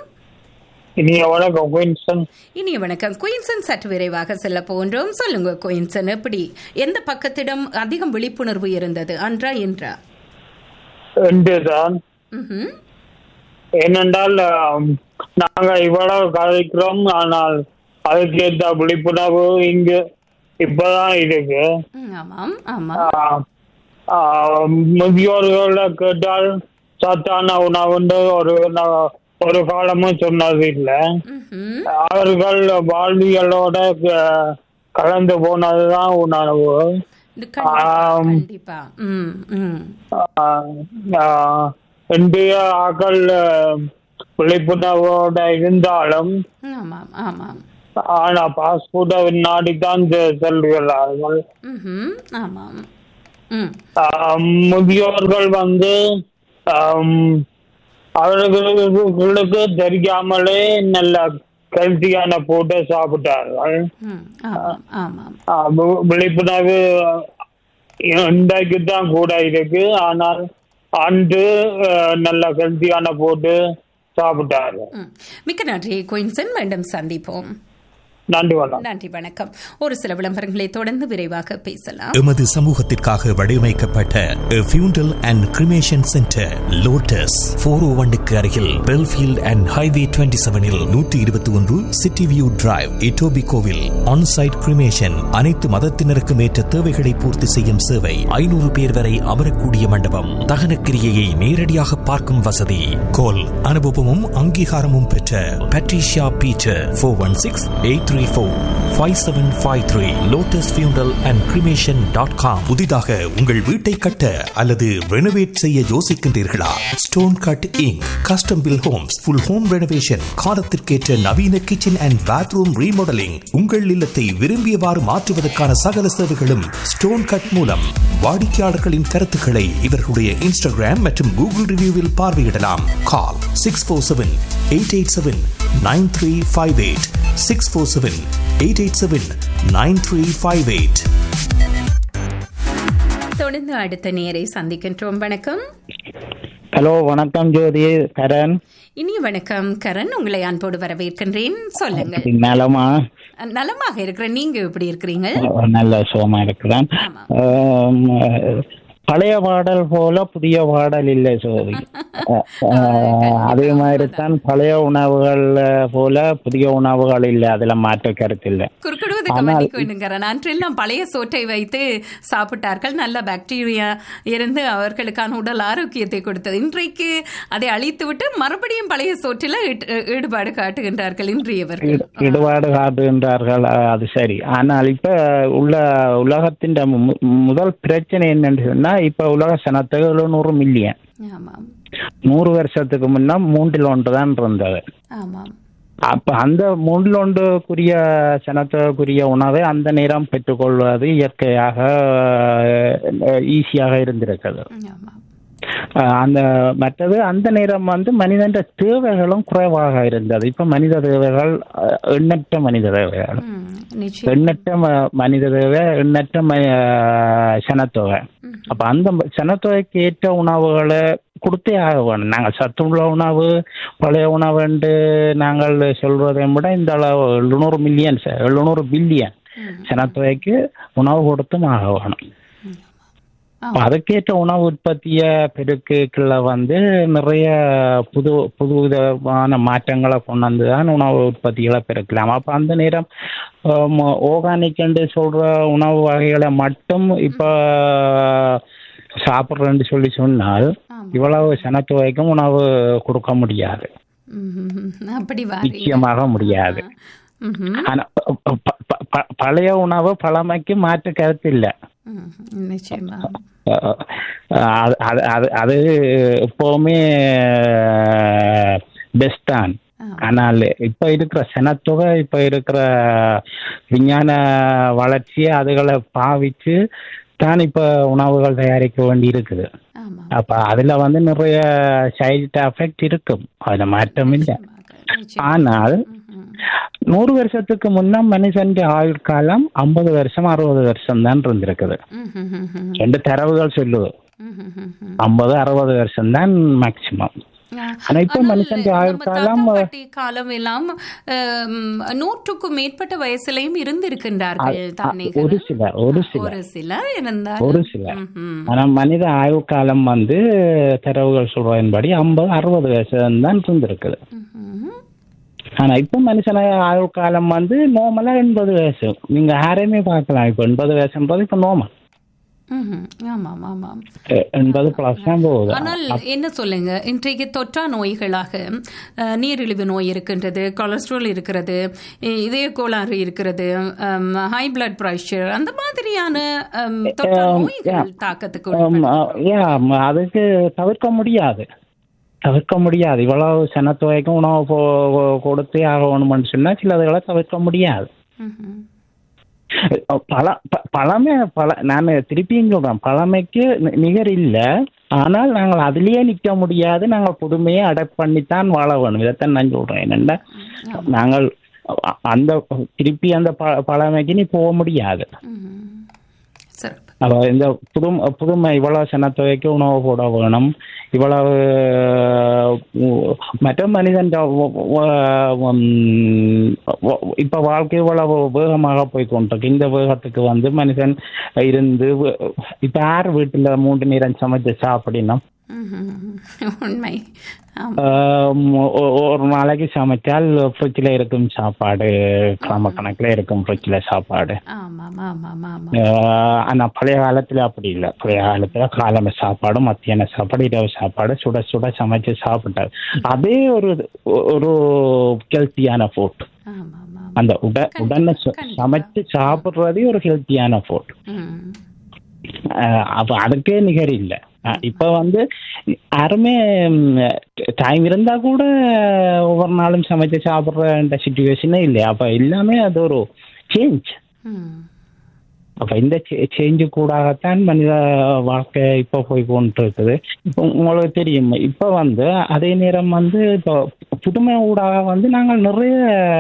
இனிய வணக்கம் குயின்சன் இனிய வணக்கம் குயின்சன் சற்று விரைவாக செல்ல போன்றோம் சொல்லுங்க குயின்சன் எப்படி எந்த பக்கத்திடம் அதிகம் விழிப்புணர்வு இருந்தது அன்றா என்றா என்றுதான் ம்ஹும். ஏனென்றால் ஆம், நாங்க இவ்வளவு கதைக்கிறோம் ஆனால் அதுக்கேற்ற விழிப்புணர்வு இங்கு இப்பதான் இருக்கு ம், ஆமாம் ஆமா ஆஹ், ஆஹ், முதியோர்களை கேட்டால் சத்தான உணவுன்னு ஒரு ந- ஒரு காலமும் சொன்னது இல்லை ம்ஹும். அவர்கள் வாழ்வியலோட க- கலந்து போனதுதான் உணவு இது கண்டிப்பா, ஆம். கண்டிப்பா ம் ம் ஆஹ், ஆஹ், இன்றைய ஆக்கள் ஆஹ், விழிப்புணர்வோட இருந்தாலும் ஆமாம் ஆமாம் ஆனா பாஸ்போர்ட்டை நாடித்தான் செ- செல்கிறார்கள் ம்ஹும். ஆமாம் ம் ஆஹ், முதியோர்கள் வந்து ஆம், அவர்களுக்கு தெரியாமலே நல்ல கல்த்தியான போட்டு சாப்பிட்டார்கள் ம் ஆமாம் ஆமாம் ஆஹ், வி- விழிப்புணர்வு இன்றைக்கு தான் கூட இருக்கு ஆனால் அன்று ஆஹ், நல்ல கல்த்தியான போட்டு சாப்பிட்டார்கள் ம். மிக்க நன்றி குயின்சன் மீண்டும் சந்திப்போம் நன்றி வணக்கம் நன்றி வணக்கம் ஒரு சில விளம்பரங்களை தொடர்ந்து விரைவாக பேசலாம் எமது சமூகத்திற்காக வடிவமைக்கப்பட்ட funeral and cremation centre Lotus four O ஒன்னுக்கு அருகில் பெல்ஃபீல்ட் அண்ட் ஹைவே டுவெண்ட்டி செவனில் நூற்றி இருபத்தி ஒன்று சிட்டி வியூ டிரைவ் இட்டோபி கோவில் ஆன்சைட் கிரிமேஷன் அனைத்து மதத்தினருக்கும் ஏற்ற தேவைகளை பூர்த்தி செய்யும் சேவை ஐநூறு பேர் வரை அமரக்கூடிய மண்டபம் தகன கிரியையை நேரடியாக பார்க்கும் வசதி கோல் அனுபவமும் அங்கீகாரமும் பெற்ற Patricia Peter four one six eight three four five seven five three Lotus funeral and cremation dot com புதிதாக உங்கள் வீட்டை கட்ட அல்லது ரெனோவேட் செய்ய யோசிக்கின்றீர்களா stone cut inc custom build homes full home renovation காலத்திற்கேற்ற நவீன கிச்சன் அண்ட் பாத்ரூம் ரீமாடலிங் உங்கள் இல்லத்தை விரும்பியவாறு மாற்றுவதற்கான சகல சேவைகளும் ஸ்டோன் கட் மூலம் வாடிக்கையாளர்களின் கருத்துக்களை இவர்களுடைய இன்ஸ்டாகிராம் மற்றும் கூகுள் ரிவ்யூவில் பார்வையிடலாம் call six four seven eight eight seven nine three five eight six four seven eight eight seven nine three five eight தொடர்ந்து அடுத்த நேரை சந்திக்கின்றோம் வணக்கம் ஹலோ வணக்கம் ஜோதி கரண் இனிய வணக்கம் கரண் உங்களை அன்போடு வரவேற்கின்றேன் சொல்லுங்கள் நலமா நலமாக இருக்கிறேன் நீங்க எப்படி இருக்கிறீங்க நல்ல சுகமா இருக்கிறேன் ஆம், பழைய பாடல் போல புதிய பாடல் இல்லை ஜோதி அஹ், அதே மாதிரி தான் பழைய உணவுகள் போல புதிய உணவுகள் இல்லை அதுல மாற்று கருத்து இல்லை குறுக்கிடுவதற்கு ஆனால் மன்னிக்க வேண்டும் கரண் அன்றெல்லாம் பழைய சோற்றை வைத்து சாப்பிட்டார்கள் நல்ல பாக்டீரியா இருந்து அவர்களுக்கான உடல் ஆரோக்கியத்தை கொடுத்தது இன்றைக்கு அதை அழித்துவிட்டு மறுபடியும் பழைய சோற்றில் ஈடு- ஈடுபாடு காட்டுகின்றார்கள் இன்றையவர்கள் ஈடு- ஈடுபாடு காட்டுகின்றார்கள் அஹ், அது சரி ஆனால் இப்ப உள்ள உலகத்தின் மு- முதல் பிரச்சனை என்னன்னு சொன்னா இப்ப உலக சனத்தொகை எழுநூறு மில்லியன் ஆமாம் நூறு வருஷத்துக்கு முன்ன மூன்றில் ஒன்று தான் இருந்தது ஆமாம் அப்ப அந்த மூன்றில் ஒன்றுக்குரிய சனத்துக்குரிய உணவை அந்த நேரம் பெற்றுக்கொள்வது இயற்கையாக ஈஸியாக இருந்திருக்கிறது அஹ் அந்த மற்றது அந்த நேரம் வந்து மனிதன் தேவைகளும் குறைவாக இருந்தது இப்ப மனித தேவைகள் அஹ், எண்ணற்ற மனித தேவைகள் நிச்சயம் எண்ணற்ற ம- மனித தேவை எண்ணற்ற ம- அஹ், சனத்தொகை அப்ப அந்த ம- சனத்தொகைக்கு ஏற்ற உணவுகளை கொடுத்தே ஆக வேணும் நாங்கள் சத்துள்ள உணவு பழைய உணவு என்று நாங்கள் சொல்வதை விட இந்த அளவு எழுநூறு மில்லியன் எழுநூறு பில்லியன் சனத்தொகைக்கு உணவு கொடுத்தும் ஆக வேணும் அப்ப அதுக்கேற்ற உணவு உற்பத்திய பெருக்குல வந்து நிறைய புது புது விதமான மாற்றங்களை கொண்டு வந்து தான் உணவு உற்பத்திகளை பெருக்கலாம் அப்ப அந்த நேரம் ஆர்கானிக் என்று சொல்ற உணவு வகைகளை மட்டும் இப்ப சாப்பிட்றேன்னு சொல்லி சொன்னால் இவ்வளவு சனத்துவைக்கும் உணவு கொடுக்க முடியாது ம்ஹும். அப்படி வாரி நிச்சயமாக முடியாது ம்ஹும். ஆனா ப- ப- ப- ப- பழைய உணவு பழமைக்கு மாற்று கருத்து இல்லை ம்ஹும். நிச்சயமா அஹ் அது அது அது அது எப்பவுமே பெஸ்ட் தான் ஆனால் இப்ப இருக்கிற சனத்தொகை இப்ப இருக்கிற விஞ்ஞான வளர்ச்சியை அதுகளை பாவிச்சு தான் இப்ப உணவுகள் தயாரிக்க வேண்டி இருக்குது அப்ப அதுல வந்து நிறைய சைடு எஃபெக்ட் இருக்கும் அதுல மாற்றம் இல்லை ஆனால் நூறு வருஷத்துக்கு முன்ன மனுஷன் ஆயுள் காலம் ஐம்பது வருஷம் அறுபது வருஷம் தான் இருந்திருக்குது ரெண்டு தரவுகள் சொல்லுது ஐம்பது அறுபது வருஷம் தான் மேக்சிமம் ஆனா இப்ப மனுஷன் ஆயுள் காலம் பாட்டி காலம் எல்லாம் ஆம், நூற்றுக்கும் மேற்பட்ட வயசுலயும் இருந்திருக்கின்றார்கள் தானே ஒரு சில ஒரு சில ஒரு சிலர் இருந்தால் ஒரு சில ஆனா மனித ஆயுள் காலம் வந்து தரவுகள் சொல்றதன்படி ஐம்பது அறுபது வருஷம் தான் இருந்திருக்குது ஆனா இப்ப மனுஷன ஆயுள் காலம் வந்து நார்மலா எண்பது வயசு நீங்க யாரையுமே பார்க்கலாம் இப்ப எண்பது வயசுன்றது இப்ப நார்மல் ம்ஹும். ஆமாம் ஆமாம் எண்பது பிளஸ் தான் போகுது ஆனால் என்ன சொல்லுங்க இன்றைக்கு தொற்றா நோய்களாக அஹ், நீரிழிவு நோய் இருக்கின்றது கொலஸ்ட்ரால் இருக்கிறது இ- இதய கோளாறு இருக்கிறது ஹை பிளட் பிரஷர் அந்த மாதிரியான அம், தொற்றா Um, நோய்கள் yeah. தாக்கத்துக்கு Um, uh, yeah, ம- அதுக்கு தவிர்க்க முடியாது தவிர்க்க முடியாது இவ்வளவு சனத்தொகைக்கும் உணவு போ- கொடுத்தே ஆகணும்னு சொன்னா சிலதுகளை தவிர்க்க முடியாது ம்ஹும். அஹ் பழ ப- பழமை பழ நான் திருப்பியும் சொல்றேன் பழமைக்கு நி- நிகர் இல்ல ஆனால் நாங்கள் அதிலேயே நிற்க முடியாது நாங்கள் புதுமையை அடாப்ட் பண்ணித்தான் வாழ வேணும் இதைத்தான் நான் சொல்றேன் என்னென்ன நாங்கள் அ- அந்த திருப்பி அந்த ப- பழமைக்கு நீ போக முடியாது சிறப்பு அப்ப இந்த புது புதுமை இவ்வளவு சனத்தொகைக்கு உணவு போட வேணும் இவ்வளவு உ- மற்ற மனிதன் இப்ப வாழ்க்கை இவ்வளவு வேகமாக போய் கொண்டிருக்கு இந்த வேகத்துக்கு வந்து மனிதன் இருந்து வே- இப்ப யார் வீட்டுல மூன்று நேரம் சமைச்சு சாப்பிடணும் ம்ஹும். உண்மை ஆம். ஆம், ஒ- ஒரு நாளைக்கு சமைச்சால் ஃப்ரிட்ஜில் இருக்கும் சாப்பாடு கிழமை கணக்கில் இருக்கும் ஃப்ரிட்ஜில் சாப்பாடு ஆமாம் ஆமாம் ஆமாம் ஆஹ் ஆனா பழைய காலத்துல அப்படி இல்லை பழைய காலத்துல காலம சாப்பாடு மத்தியான சாப்பாடு இரவு சாப்பாடு சுட சுட சமைச்சு சாப்பிட்டாரு அதே ஒரு ஒரு ஹெல்த்தியான ஃபுட் அந்த உட உடனே ச- சமைச்சு சாப்பிடுறதே ஒரு ஹெல்த்தியான ஃபுட் ம். அப்ப அதுக்கே நிகர் இல்லை அஹ் இப்ப வந்து யாருமே டைம் இருந்தா கூட ஒவ்வொரு நாளும் சமைச்சு சாப்பிடுற சுச்சுவேஷனே இல்லை அப்ப எல்லாமே அது ஒரு சேஞ்ச் ம். அப்ப இந்த சேஞ்சு கூடாகத்தான் மனித வாழ்க்கை இப்ப போய் கொண்டு இருக்குது இப்ப உங்களுக்கு தெரியும் இப்ப வந்து அதே நேரம் வந்து இப்போ புதுமை ஊடாக வந்து நாங்கள் நிறைய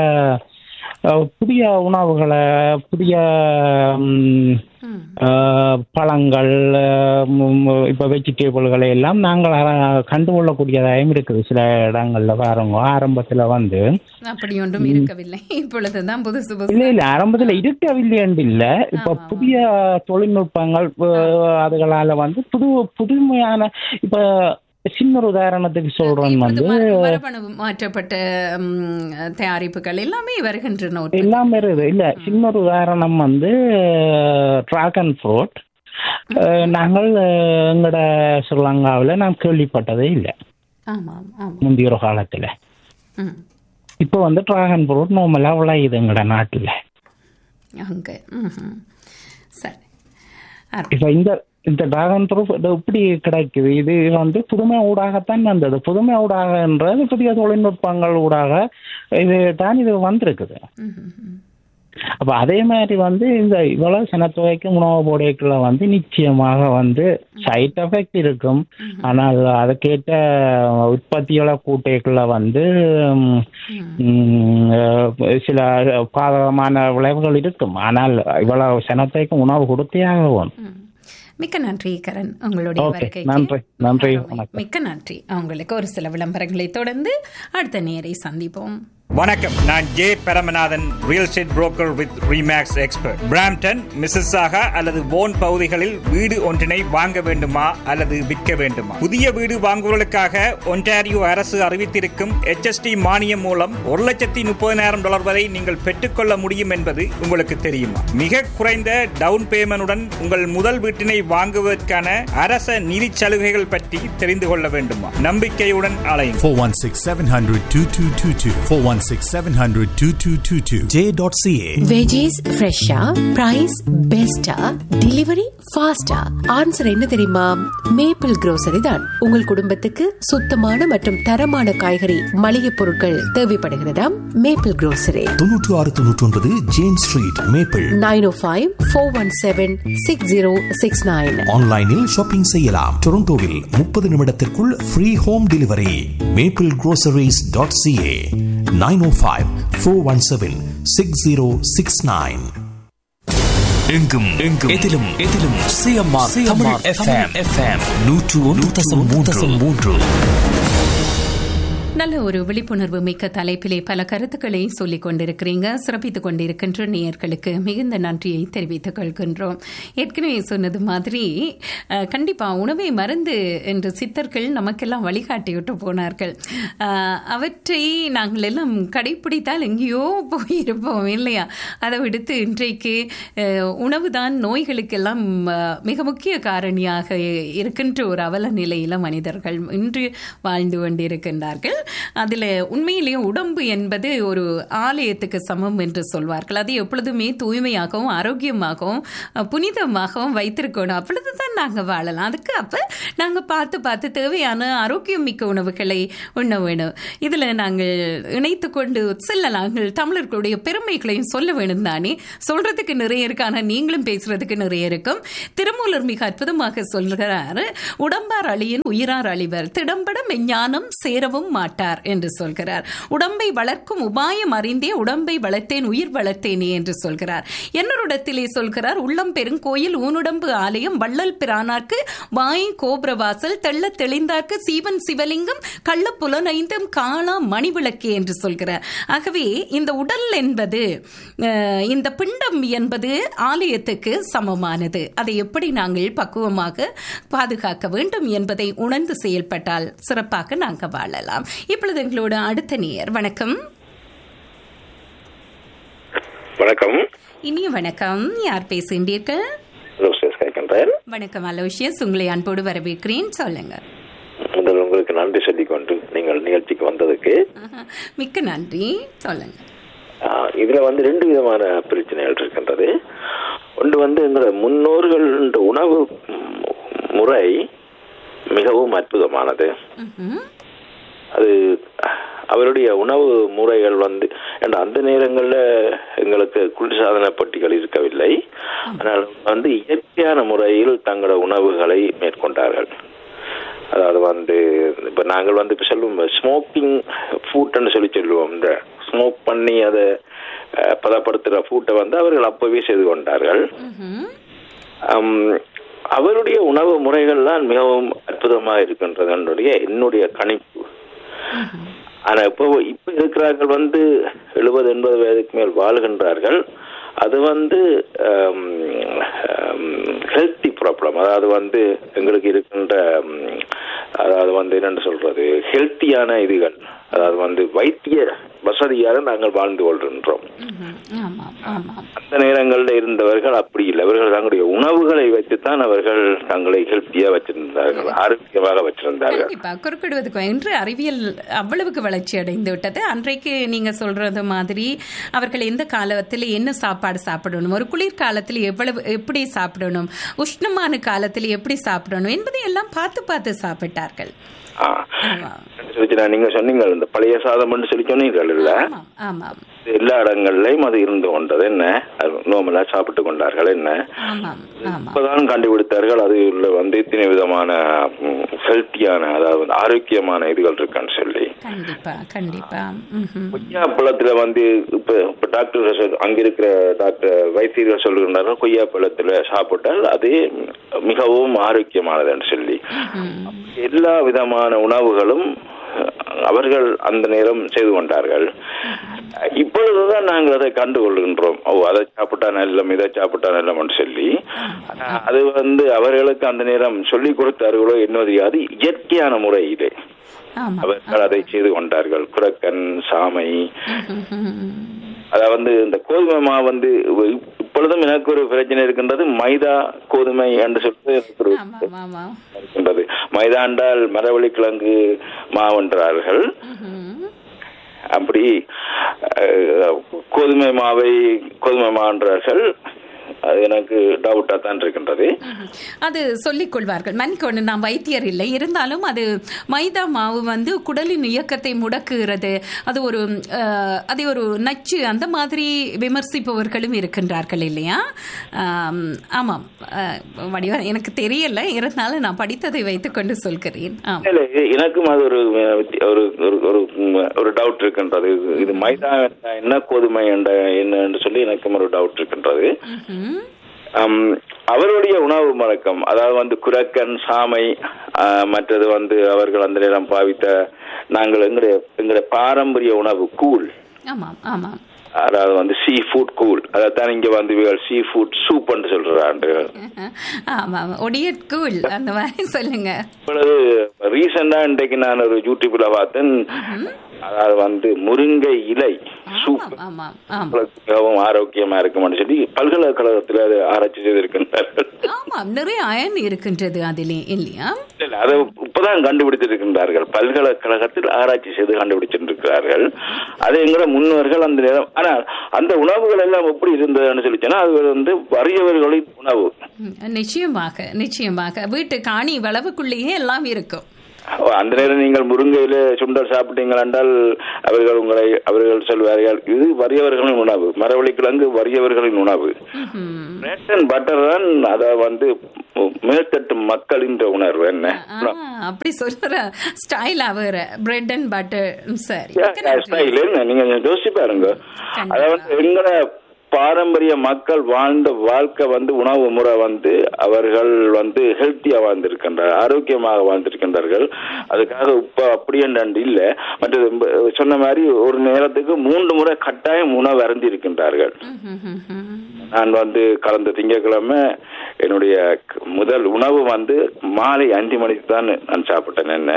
அஹ், புதிய உணவுகளை புதிய ம், அஹ், பழங்கள் அஹ், ம், இப்ப வெஜிடபிள்களை எல்லாம் நாங்கள் அஹ், கண்டுகொள்ளக்கூடியதாயும் இருக்குது சில இடங்கள்ல பாருங்க ஆரம்பத்துல வந்து அப்படி ஒன்றும் இருக்கவில்லை இப்பொழுதுதான் புதுசு இல்ல புதுசு இல்ல ஆரம்பத்துல இருக்கவில்லை என்று இல்ல இப்ப புதிய தொழில்நுட்பங்கள் அஹ், அதுகளால வந்து புது புதுமையான இப்ப சின்ன ஒரு உதாரணத்துக்கு சொல்றேன் வந்து மரபணு மாற்றப்பட்ட ம், தயாரிப்புகள் எல்லாமே வருகின்றன எல்லாமே இருக்குது இல்ல சின்ன ஒரு உதாரணம் வந்து டிராகன் ஃப்ரூட் நாங்கள் அஹ், எங்கட ஸ்ரீலங்காவில் நான் கேள்விப்பட்டதே இல்லை ஆமாம் ஆமாம் முந்தைய ஒரு காலத்துல ம். இப்போ வந்து டிராகன் ஃப்ரூட் நார்மலா விளையுது எங்கட நாட்டுல அங்க ம்ஹும். சரி இப்ப இந்த இந்த டிராகன் ஃப்ரூட் இது இப்படி கிடைக்குது இது வந்து புதுமை ஊடாகத்தான் வந்தது புதுமை ஊடாகன்றது புதிய தொழில்நுட்பங்கள் ஊடாக இது தான் இது வந்திருக்குது அப்ப அதே மாதிரி வந்து இந்த இவ்வளவு சனத்தொகைக்கு உணவு போடைக்குள்ள வந்து நிச்சயமாக வந்து சைட் எஃபெக்ட் இருக்கும் ஆனால் அதுக்கேற்ற உற்பத்தியோட கூட்டைக்குள்ள வந்து ம், ம், அஹ், சில பாதகமான விளைவுகள் இருக்கும் ஆனால் இவ்வளவு சனத்தொகைக்கு உணவு கொடுத்தே ஆகும் மிக்க நன்றி கரண் உங்களுடைய ஓகே வருகைக்கு நன்றி நன்றி வணக்கம் மிக்க நன்றி உங்களுக்கு ஒரு சில விளம்பரங்களை தொடர்ந்து அடுத்த நேரை சந்திப்போம் வணக்கம் நான் J Paramanathan real estate broker with REMAX expert Brampton Mississauga அல்லது போன் பகுதிகளில் வீடு ஒன்றினை வாங்க வேண்டுமா அல்லது விற்க வேண்டுமா புதிய வீடு வாங்குவதற்காக ஒன்டாரியோ அரசு அறிவித்திருக்கும் HST மானியம் மூலம் ஒரு லட்சத்தி முப்பதினாயிரம் டாலர் வரை நீங்கள் பெற்றுக்கொள்ள முடியும் என்பது உங்களுக்கு தெரியுமா மிக குறைந்த டவுன் பேமெண்டுடன் உங்கள் முதல் வீட்டினை வாங்குவதற்கான அரச நிதி சலுகைகள் பற்றி தெரிந்து கொள்ள வேண்டுமா நம்பிக்கையுடன் அலையுங்கள் 416 700 2222. 416 700 2222. J.ca. வெஜிஸ் ஃப்ரெஷ்ஷா பிரைஸ் பெஸ்டா டெலிவரி ஃபாஸ்டா ஆன்சர் என்ன தெரியுமா மேப்பிள் grocery தான் உங்கள் குடும்பத்துக்கு சுத்தமான மற்றும் தரமான காய்கறி மளிகை பொருட்கள் தேவைப்படுகிறதா மேப்பிள் grocery தொன்னூற்று ஆறு தொன்னூற்றி ஒன்பது James street Maple nine O five four one seven six zero six nine ஆன்லைனில் ஷாப்பிங் செய்யலாம் டொரண்டோவில் முப்பது நிமிடத்திற்குள் free home delivery Maple groceries.ca dot CA nine O five four one seven six zero six nine எங்கும் எங்கும் எதிலும் எதிலும் CMR Tamil FM FM நூற்று ஒன்று தசம் மூன்று தசம் மூன்று நல்ல ஒரு விழிப்புணர்வு மிக்க தலைப்பிலே பல கருத்துக்களை சொல்லிக் கொண்டிருக்கிறீங்க சிறப்பித்துக் கொண்டிருக்கின்ற நேயர்களுக்கு மிகுந்த நன்றியை தெரிவித்துக் கொள்கின்றோம் ஏற்கனவே சொன்னது மாதிரி அஹ், கண்டிப்பா உணவை மருந்து என்று சித்தர்கள் நமக்கெல்லாம் வழிகாட்டிவிட்டு போனார்கள் அஹ், அவற்றை நாங்கள் எல்லாம் கடைப்பிடித்தால் எங்கேயோ போயிருப்போம் இல்லையா அதை விடுத்து இன்றைக்கு அஹ், உணவுதான் நோய்களுக்கெல்லாம் அஹ், மிக முக்கிய காரணியாக இருக்கின்ற ஒரு அவல நிலையில மனிதர்கள் இன்று வாழ்ந்து கொண்டிருக்கின்றார்கள் அதில் உண்மையிலேயே உடம்பு என்பது ஒரு ஆலயத்துக்கு சமம் என்று சொல்வார்கள் அது எப்பொழுதுமே தூய்மையாகவும் ஆரோக்கியமாகவும் அஹ், புனிதமாகவும் வைத்திருக்கணும் அப்பொழுதுதான் நாங்கள் வாழலாம் அதுக்கு அப்போ நாங்கள் பார்த்து பார்த்து தேவையான ஆரோக்கியம் மிக்க உணவுகளை உண்ண வேணும் இதில் நாங்கள் இணைத்து கொண்டு செல்ல நாங்கள் தமிழர்களுடைய பெருமைகளையும் சொல்ல வேணும் தானே சொல்றதுக்கு நிறைய இருக்கு ஆனால் நீங்களும் பேசுறதுக்கு நிறைய இருக்கும் திருமூலர் மிக அற்புதமாக சொல்கிறார் உடம்பார் அழியின் உயிரார் அழிவர் திடம்பட மெஞ்ஞானம் சேரவும் மாட்டார் என்று சொல்கிறார் உடம்பை வளர்க்கும் உபாயம் அறிந்தே உடம்பை வளர்த்தேன் உயிர் வளர்த்தேனே என்று சொல்கிறார் என்னொருடத்திலே சொல்கிறார் உள்ளம் பெருங்கோயில் ஊனுடம்பு ஆலயம் வள்ளல் பிரானார்க்கு வாய் கோபுரவாசல் தெள்ள தெளிந்தார்க்கு சீவன் சிவலிங்கம் கள்ள புலனைந்தும் காணா மணிவிளக்கே என்று சொல்கிறார் ஆகவே இந்த உடல் என்பது அஹ், இந்த பிண்டம் என்பது ஆலயத்துக்கு சமமானது அதை எப்படி நாங்கள் பக்குவமாக பாதுகாக்க வேண்டும் என்பதை உணர்ந்து செயல்பட்டால் சிறப்பாக நாங்கள் வாழலாம் இப்பொழுது எங்களோட அடுத்த நேயர் வணக்கம் வணக்கம் இனிய வணக்கம் யார் பேசுகின்றீர்கள் லூசியஸ் கேட்கின்றேன் வணக்கம் அலோஷியஸ் உங்களை அன்போடு வரவேற்கிறேன் சொல்லுங்க முதல் உங்களுக்கு நன்றி சொல்லிக்கொண்டு நீங்கள் நிகழ்ச்சிக்கு வந்ததுக்கு மிக்க நன்றி சொல்லுங்க ஆஹ், இதுல வந்து ரெண்டு விதமான பிரச்சனைகள் இருக்கின்றது ஒன்று வந்து எங்களோட முன்னோர்கள் உணவு ம், முறை மிகவும் அற்புதமானது அது அவருடைய உணவு முறைகள் வந்து ஏன்னா அந்த நேரங்களில் எங்களுக்கு குளிர்சாதன பெட்டிகள் இருக்கவில்லை ஆனால் வந்து இயற்கையான முறையில் தங்களோட உணவுகளை மேற்கொண்டார்கள் அதாவது வந்து இப்போ நாங்கள் வந்து இப்போ சொல்லுவோம் ஸ்மோக்கிங் ஃபுட்னு சொல்லி சொல்லுவோம் இந்த ஸ்மோக் பண்ணி அதை அஹ், பதப்படுத்துகிற ஃபுட்டை வந்து அவர்கள் அப்பவே செய்து கொண்டார்கள் அம், அவருடைய உணவு முறைகள் தான் மிகவும் அற்புதமாக இருக்கின்றது என்னுடைய என்னுடைய கணிப்பு ஆனா இப்போ இப்ப இருக்கிறார்கள் வந்து எழுபது எண்பது வயதுக்கு மேல் வாழ்கின்றார்கள் அது வந்து ஹெல்த்தி ப்ராப்ளம் அதாவது வந்து எங்களுக்கு இருக்கின்ற ம், அதாவது வந்து என்னன்னு சொல்றது ஹெல்த்தியான இதுகள் அதாவது வந்து வைத்திய வசதியாக நாங்கள் வாழ்ந்து கொள்கின்றோம் ஆமாம் ஆமாம் அந்த நேரங்களில் இருந்தவர்கள் அப்படி இல்லை அவர்கள் தங்களுடைய உணவுகளை வைத்துத்தான் அவர்கள் தங்களை ஹெல்த்தியா வச்சிருந்தார்கள் ஆரோக்கியமாக வச்சிருந்தார்கள் கண்டிப்பா குறுக்கிடுவதுக்கு என்று அறிவியல் அவ்வளவுக்கு வளர்ச்சி அடைந்து விட்டது அன்றைக்கு நீங்க சொல்றது மாதிரி அவர்கள் எந்த காலத்தில் என்ன சாப்பாடு சாப்பிடணும் ஒரு குளிர்காலத்தில் எவ்வளவு எப்படி சாப்பிடணும் உஷ்ணமான காலத்தில் எப்படி சாப்பிடணும் என்பதை எல்லாம் பார்த்து பார்த்து சாப்பிட்டார்கள் ஆ. சொல்லி நீங்க சொன்னீங்க இந்த பழைய சாதம்னு சொல்லி சொன்னீர்கள் இல்ல ஆமாம் எல்லா இடங்கள்லயும் அது இருந்து கொண்டது என்ன நோமலா சாப்பிட்டு கொண்டார்கள் என்ன ஆமாம் ஆமாம் இப்பதான் கண்டுபிடித்தார்கள் அது உள்ள வந்து இத்தனை விதமான ஹெல்த்தியான அதாவது ஆரோக்கியமான இதுகள் இருக்கான்னு சொல்லி கண்டிப்பா கண்டிப்பா ம்ஹும். கொய்யாப்பழத்துல வந்து இப்ப இப்ப டாக்டர் சொல்- அங்க இருக்கிற டாக்டர் வைத்தியர்கள் சொல்லுகின்றார்கள் கொய்யாப்பழத்துல சாப்பிட்டால் அது மிகவும் ஆரோக்கியமானதுன்னு சொல்லி எல்லா விதமான உணவுகளும் அவர்கள் அந்த நேரம் செய்து கொண்டார்கள் இப்பொழுதுதான் நாங்கள் அதை கண்டு கொள்கின்றோம் ஓ அதை சாப்பிட்டா நல்லம் இதை சாப்பிட்டா நல்லம்னு சொல்லி ஆனா, அது வந்து அவர்களுக்கு அந்த நேரம் சொல்லி கொடுத்தார்களோ என்னது அது இயற்கையான முறை இது அவர்கள் அதை செய்து கொண்டார்கள் குரக்கன் சாமை அதாவது வந்து இந்த கோதுமை மாவு வந்து இப்பொழுதும் எனக்கு ஒரு பிரச்சனை இருக்கின்றது மைதா கோதுமை என்று சொல்லிட்டு எனக்கு ஒரு இருக்கின்றது மைதா என்றால் மரவள்ளி கிழங்கு மாவென்றார்கள் அப்படி அஹ், கோதுமை மாவை கோதுமை மாவென்றார்கள் அது எனக்கு டவுட்டா தான் இருக்கின்றது அது சொல்லிக் கொள்வார்கள் மன்னிக்கொண்டு நான் வைத்தியர் இல்லை இருந்தாலும் அது மைதா மாவு வந்து குடலின் இயக்கத்தை முடக்குகிறது அது ஒரு அஹ், அதை ஒரு நச்சு அந்த மாதிரி விமர்சிப்பவர்களும் இருக்கின்றார்கள் இல்லையா ஆம், ஆமாம் அஹ், வடிவா எனக்கு தெரியல இருந்தாலும் நான் படித்ததை வைத்துக்கொண்டு சொல்கிறேன் ஆம் இல்ல, இது எனக்கும் அது ஒரு அஹ், வித்தி- ஒரு ஒரு ஒரு ம், ஒரு டவுட் இருக்கின்றது இது- இது மைதா என்ன கோதுமை என்ற என்ன என்று சொல்லி எனக்கும் ஒரு டவுட் இருக்கின்றது ம்ஹும். ஆம், அவருடைய உணவு வழக்கம் அதாவது வந்து குரக்கன் சாமை ஆஹ், மற்றது வந்து அவர்கள் அந்த நேரம் பாவித்த நாங்கள் எங்களுடைய எங்களுடைய பாரம்பரிய உணவு கூழ் ஆமாம் ஆமாம் அதாவது வந்து சீ ஃபுட் கூழ் அதைத்தான் இங்க வந்து சீ ஃபுட் சூப்னு சொல்றாங்க ஆமாம் ஒடியட் கூல் அந்த மாதிரி சொல்லுங்க இப்பொழுது ரீசெண்டா இன்றைக்கு நான் ஒரு யூடியூப்ல பார்த்தேன் அதாவது வந்து முருங்கை இலை சூப் ஆமாம் ஆமாம் மிகவும் ஆரோக்கியமா இருக்கும்னு சொல்லி பல்கலைக்கழகத்தில் அது ஆராய்ச்சி செய்திருக்கின்றார்கள் ஆமாம் நிறைய அயன் இருக்கின்றது அதிலே இல்லையா இல்ல, அதை இப்பதான் கண்டுபிடித்திருக்கின்றார்கள் பல்கலைக்கழகத்தில் ஆராய்ச்சி செய்து கண்டுபிடிச்சிருக்கிறார்கள் அது எங்கிற முன்னோர்கள் அந்த நேரம் ஆனா அந்த உணவுகள் எல்லாம் எப்படி இருந்ததுன்னு சொல்லி சொன்னா அது வந்து வறியவர்களின் உணவு ம், நிச்சயமாக நிச்சயமாக வீட்டு காணி வளவுக்குள்ளேயே எல்லாம் இருக்கும் அந்த நேரம் நீங்கள் முருங்கையில சுண்டல் சாப்பிட்டீங்கள் என்றால் அவர்கள் உங்களை அவர்கள் சொல்வார்கள் இது வறியவர்களின் உணவு மரவள்ளி கிழங்கு வறியவர்களின் உணவு பிரெட் அண்ட் பட்டர் தான் அதை வந்து மேற்தட்டு மக்களின் உணர்வு என்ன ஆ, அப்படி சொல்ற ஸ்டைல் அவர் பிரெட் அண்ட் பட்டர் சரி ஸ்டைல் என்ன நீங்க யோசிச்சு பாருங்க அதாவது எங்களோட பாரம்பரிய மக்கள் வாழ்ந்த வாழ்க்கை வந்து உணவு முறை வந்து அவர்கள் வந்து ஹெல்த்தியா வாழ்ந்திருக்கின்றார்கள் ஆரோக்கியமாக வாழ்ந்திருக்கின்றார்கள் அதுக்காக இப்ப அப்படி என்று இல்ல மற்றதும்ப- சொன்ன மாதிரி ஒரு நேரத்துக்கு மூன்று முறை கட்டாயம் உணவு அருந்தி இருக்கின்றார்கள் நான் வந்து கடந்த திங்கட்கிழமை என்னுடைய க- முதல் உணவு வந்து மாலை அஞ்சு மணிக்கு தான் நான் சாப்பிட்டேன் என்ன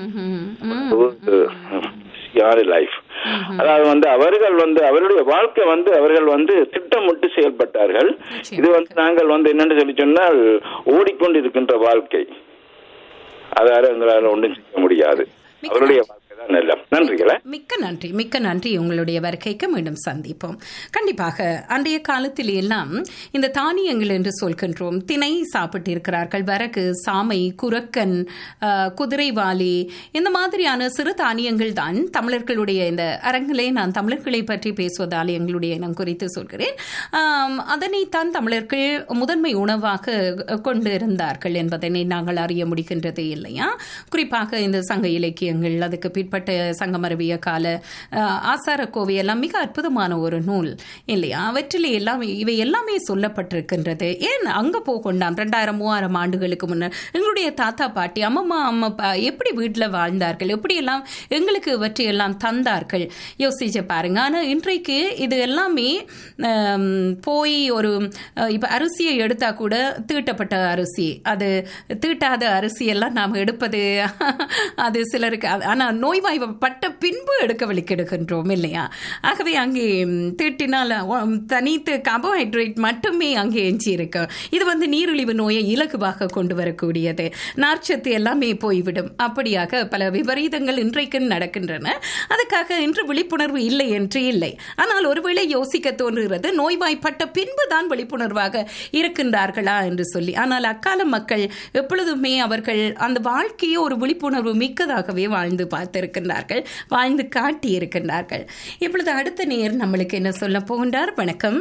லைஃப் அதாவது வந்து அவர்கள் வந்து அவருடைய வாழ்க்கை வந்து அவர்கள் வந்து திட்டமிட்டு செயல்பட்டார்கள் இது வந்து நாங்கள் வந்து என்னன்னு சொல்லி சொன்னால் ஓடிக்கொண்டு இருக்கின்ற வாழ்க்கை அதால எங்களால் ஒன்றும் செய்ய முடியாது அவருடைய வாழ்க்கை தான் எல்லாம் நன்றிகளே மிக்க நன்றி மிக்க நன்றி உங்களுடைய வருகைக்கு மீண்டும் சந்திப்போம் கண்டிப்பாக அன்றைய காலத்தில் எல்லாம் இந்த தானியங்கள் என்று சொல்கின்றோம் திணை சாப்பிட்டிருக்கிறார்கள் வரகு சாமை குரக்கன் அஹ், குதிரைவாலி இந்த மாதிரியான சிறு தானியங்கள் தான் தமிழர்களுடைய இந்த அரங்கிலே நான் தமிழர்களை பற்றி பேசுவதால் எங்களுடைய இனம் குறித்து சொல்கிறேன் ஆம், அதனைத்தான் தமிழர்கள் முதன்மை உணவாக கொண்டு இருந்தார்கள் என்பதனை நாங்கள் அறிய முடிகின்றது இல்லையா குறிப்பாக இந்த சங்க இலக்கியங்கள் அதுக்கு பிற்பட்ட சங்கமரவிய கால அஹ், ஆசாரக்கோவை எல்லாம் மிக அற்புதமான ஒரு நூல் இல்லையா அவற்றில் எல்லாம் இவை எல்லாமே சொல்லப்பட்டிருக்கின்றது ஏன் அங்க போகொண்டாம் ரெண்டாயிரம் மூவாயிரம் ஆண்டுகளுக்கு முன்னர் எங்களுடைய தாத்தா பாட்டி அம்மம்மா அம்மா அப்பா எப்படி வீட்டில் வாழ்ந்தார்கள் எப்படி எல்லாம் எங்களுக்கு இவற்றை எல்லாம் தந்தார்கள் யோசிச்சு பாருங்க ஆனா இன்றைக்கு இது எல்லாமே ஆம், போய் ஒரு அஹ், இப்ப அரிசியை எடுத்தா கூட தீட்டப்பட்ட அரிசி அது தீட்டாத அரிசி எல்லாம் நாம் எடுப்பது அது சிலருக்கு அது- ஆனா நோய்வாய்ப்பட்ட பின்பு எடுக்க வலிக்கெடுக்கின்றோம் இல்லையா ஆகவே அங்கே ம், தீட்டினால் உம், தனித்து கார்போஹைட்ரேட் மட்டுமே அங்கே எஞ்சி இருக்கு இது வந்து நீரிழிவு நோயை இலகுவாக கொண்டு வரக்கூடியது நார்ச்சத்து எல்லாமே போய்விடும் அப்படியாக பல விபரீதங்கள் இன்றைக்கு நடக்கின்றன அதுக்காக இன்று விழிப்புணர்வு இல்லை என்று இல்லை ஆனால் ஒருவேளை யோசிக்க தோன்றுகிறது நோய்வாய்ப்பட்ட பின்பு தான் விழிப்புணர்வாக இருக்கின்றார்களா என்று சொல்லி ஆனால் அக்கால மக்கள் எப்பொழுதுமே அவர்கள் அந்த வாழ்க்கையை ஒரு விழிப்புணர்வு மிக்கதாகவே வாழ்ந்து பார்த்திருக்கின்றார்கள் வாழ்ந்து காட்டி இருக்கின்றார்கள் இப்பொழுது அடுத்த நேர் நம்மளுக்கு என்ன சொல்ல போகின்றார் வணக்கம்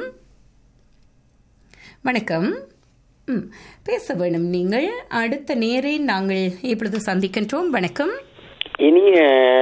வணக்கம் ம் பேச வேணும் நீங்கள் அடுத்த நேரை நாங்கள் இப்பொழுது சந்திக்கின்றோம் வணக்கம் இனிய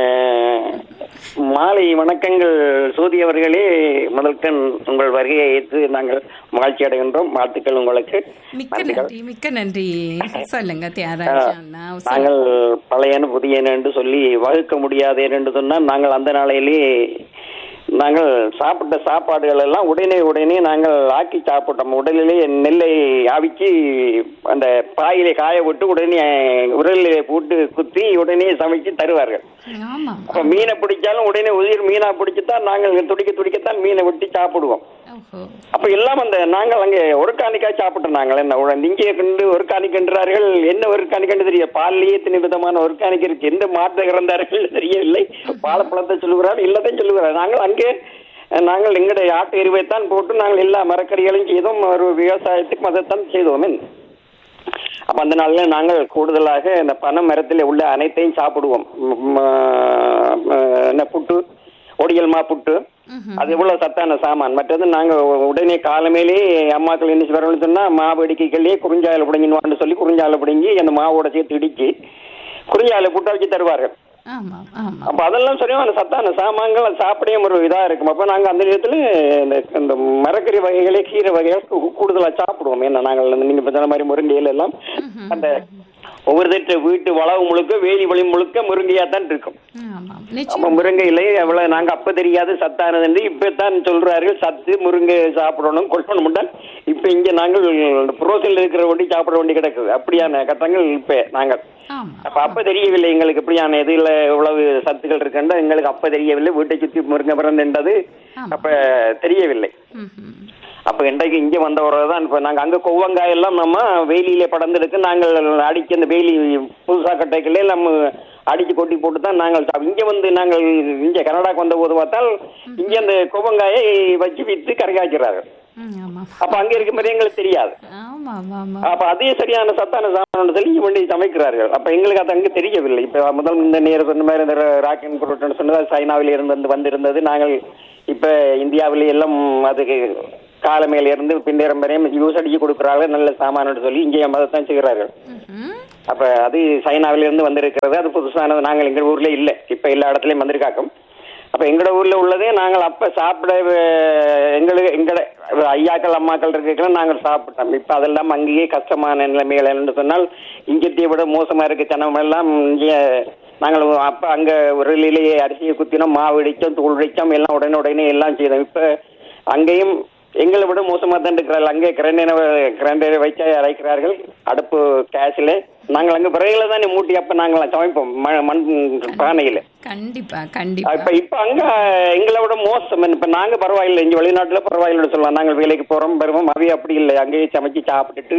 மாலை வணக்கங்கள் சூதி அவர்களே முதல்கண் உங்கள் வருகையை ஏற்று நாங்கள் மகிழ்ச்சி அடைகின்றோம் வாழ்த்துக்கள் உங்களுக்கு மிக்க நன்றி மிக்க நன்றி சொல்லுங்க தியாகராஜா அண்ணா நாங்கள் பழையன புதியன என்று சொல்லி வகுக்க முடியாது என்று சொன்னால் நாங்கள் அந்த நாளையிலே நாங்கள் சாப்பிட்ட சாப்பாடுகள் எல்லாம் உடனே உடனே நாங்கள் ஆக்கி சாப்பிட்டோம் உடலிலே நெல்லை அவிச்சு அந்த பாயிலே காய விட்டு உடனே உரலிலே போட்டு குத்தி உடனே சமைச்சு தருவார்கள் ஆமா அப்ப மீனை பிடிச்சாலும் உடனே உயிர் மீனா பிடிச்சுதான் நாங்கள் துடிக்க துடிக்கத்தான் மீனை வெட்டி சாப்பிடுவோம் அப்ப எல்லாம் அந்த நாங்கள் அங்கே ஒரு காணிக்காய் சாப்பிட்டோம் நாங்கள் என்ன உடனே இங்கே கண்டு ஒரு காணிக்கின்றார்கள் என்ன ஒரு காணிக்கண்டு தெரிய பால்லேயே இத்தனை விதமான ஒரு காணிக்கை இருக்கு எந்த மாற்ற இறந்தார்கள் தெரியவில்லை வாழைப்பழத்தை சொல்லுகிறார் இல்லத்தையும் சொல்லுகிறார் நாங்கள் அங்கே அஹ், நாங்கள் எங்களுடைய ஆட்டு எருவைத்தான் போட்டு நாங்கள் எல்லா மரக்கறிகளையும் செய்தோம் ஒரு விவசாயத்துக்கு அதைத்தான் செய்தோம் அப்ப அந்த நாள்ல நாங்கள் கூடுதலாக இந்த பனை மரத்தில் உள்ள அனைத்தையும் சாப்பிடுவோம் ம், ஆ, என்ன புட்டு ஒடியல் மா புட்டு அது இவ்வளவு சத்தான சாமான் மற்றது நாங்க உடனே காலமேலே அம்மாக்கள் என்ன செய்வார்கள் சொன்னா மாவு இடிக்கைகளே குறிஞ்சாயில பிடிங்கின்னு சொல்லி குறிஞ்சாயில பிடுங்கி அந்த மாவோட சேர்த்து இடிச்சு குறிஞ்சாயில புட்டா வச்சு தருவார்கள் ஆமா ஆமா அப்ப அதெல்லாம் சரியான சத்தான சாமான்கள் அது சாப்பிடவே ஒரு இதா இருக்கும் அப்ப நாங்க அந்த நேரத்துல இந்த இந்த மரக்கறி வகைகளே கீரை வகைகள் கூ- கூடுதலா சாப்பிடுவோம் ஏன்னா நாங்கள் இந்த நீங்க சொன்ன மாதிரி முருங்கையில எல்லாம் அந்த ஒவ்வொரு தட்டு வீட்டு வளவு முழுக்க வேலி வழி முழுக்க முருங்கையா தான் இருக்கும் அப்ப முருங்கையில எவ்வளவு நாங்க அப்ப தெரியாது சத்தானது என்று இப்பதான் சொல்றார்கள் சத்து முருங்கை சாப்பிடணும் கொள்ளணும் தான் இப்ப இங்க நாங்கள் புரோசில் இருக்கிற வண்டி சாப்பிட வேண்டி கிடக்குது அப்படியான கட்டங்கள் இப்ப நாங்கள் அப்ப அப்ப தெரியவில்லை எங்களுக்கு இப்படியான இதுல இவ்வளவு சத்துக்கள் இருக்குன்னு எங்களுக்கு அப்ப தெரியவில்லை வீட்டை சுத்தி முருங்கை பிறந்தது அப்ப தெரியவில்லை அப்ப இன்றைக்கு இங்க வந்தவர்கள் இப்ப நாங்க அங்க கொவ்வங்காய் எல்லாம் நம்ம வெயிலிலே படர்ந்தெடுக்க நாங்கள் அடிச்சு அந்த வெயிலி புதுசா கட்டைகளே நம்ம அடிச்சு கொட்டி போட்டு தான் நாங்கள் சாப்~ இங்க வந்து நாங்கள் இங்க கனடாக்கு வந்த போது பார்த்தால் இங்க அந்த கொவ்வங்காயை வச்சு வித்து கரையாக்கிறார்கள் அப்ப அங்க இருக்கும் போது எங்களுக்கு தெரியாது ஆமா ஆமா ஆமா அப்ப அதே சரியான சத்தான சாமான் சொல்லி இங்க வேண்டி சமைக்கிறார்கள் அப்ப எங்களுக்கு அது அங்க தெரியவில்லை இப்ப முதல் இந்த நேரம் சொன்ன மாதிரி இந்த ராக்கெட் பொருட்கள் சொன்னது சைனாவில இருந்து வந்து வந்திருந்தது நாங்கள் இப்ப இந்தியாவிலே எல்லாம் அதுக்கு காலமையில இருந்து பின்னேறம் வரையும் யூஸ் அடிச்சு கொடுக்குறார்கள் நல்ல சாமான் சொல்லி இங்கே தான் செய்கிறார்கள் அப்ப அது சைனாவில இருந்து வந்திருக்கிறது அது புதுசானது நாங்கள் எங்க ஊர்ல இல்ல இப்ப எல்லா இடத்துலயும் வந்திருக்காக்கும் அப்ப எங்கட ஊர்ல உள்ளதே நாங்கள் அப்ப சாப்பிட அஹ், எங்களுக்கு எங்கட ஐயாக்கள் அம்மாக்கள் இருக்கலாம் நாங்கள் சாப்பிட்டோம் இப்ப அதெல்லாம் அங்கேயே கஷ்டமான நிலைமைகள் என்று சொன்னால் இங்கத்தையை விட மோசமா இருக்க ஜனம் எல்லாம் இங்கே நாங்கள் அப்ப அங்க உரலிலேயே அரிசியை குத்தினோம் மாவு இடிச்சோம் தூள் இடிச்சோம் எல்லாம் உடனே உடனே எல்லாம் செய்தோம் இப்ப அங்கேயும் எங்களை விட மோசமா தான் இருக்கிறார்கள் அங்கே கிரைண்டரை கிரைண்டரை வச்சு அரைக்கிறார்கள் அடுப்பு கேஸ்ல நாங்கள் அங்க விறகுல தானே மூட்டி அப்ப நாங்கள் சமைப்போம் ம- மண் பானையில கண்டிப்பா கண்டிப்பா இப்ப இப்ப அங்க எங்களை விட மோசம் இப்ப நாங்க பரவாயில்லை இங்க வெளிநாட்டுல பரவாயில்லைன்னு சொல்லலாம் நாங்கள் வேலைக்கு போறோம் வருவோம் அவைய அப்படி இல்லை அங்கேயே சமைச்சு சாப்பிட்டுட்டு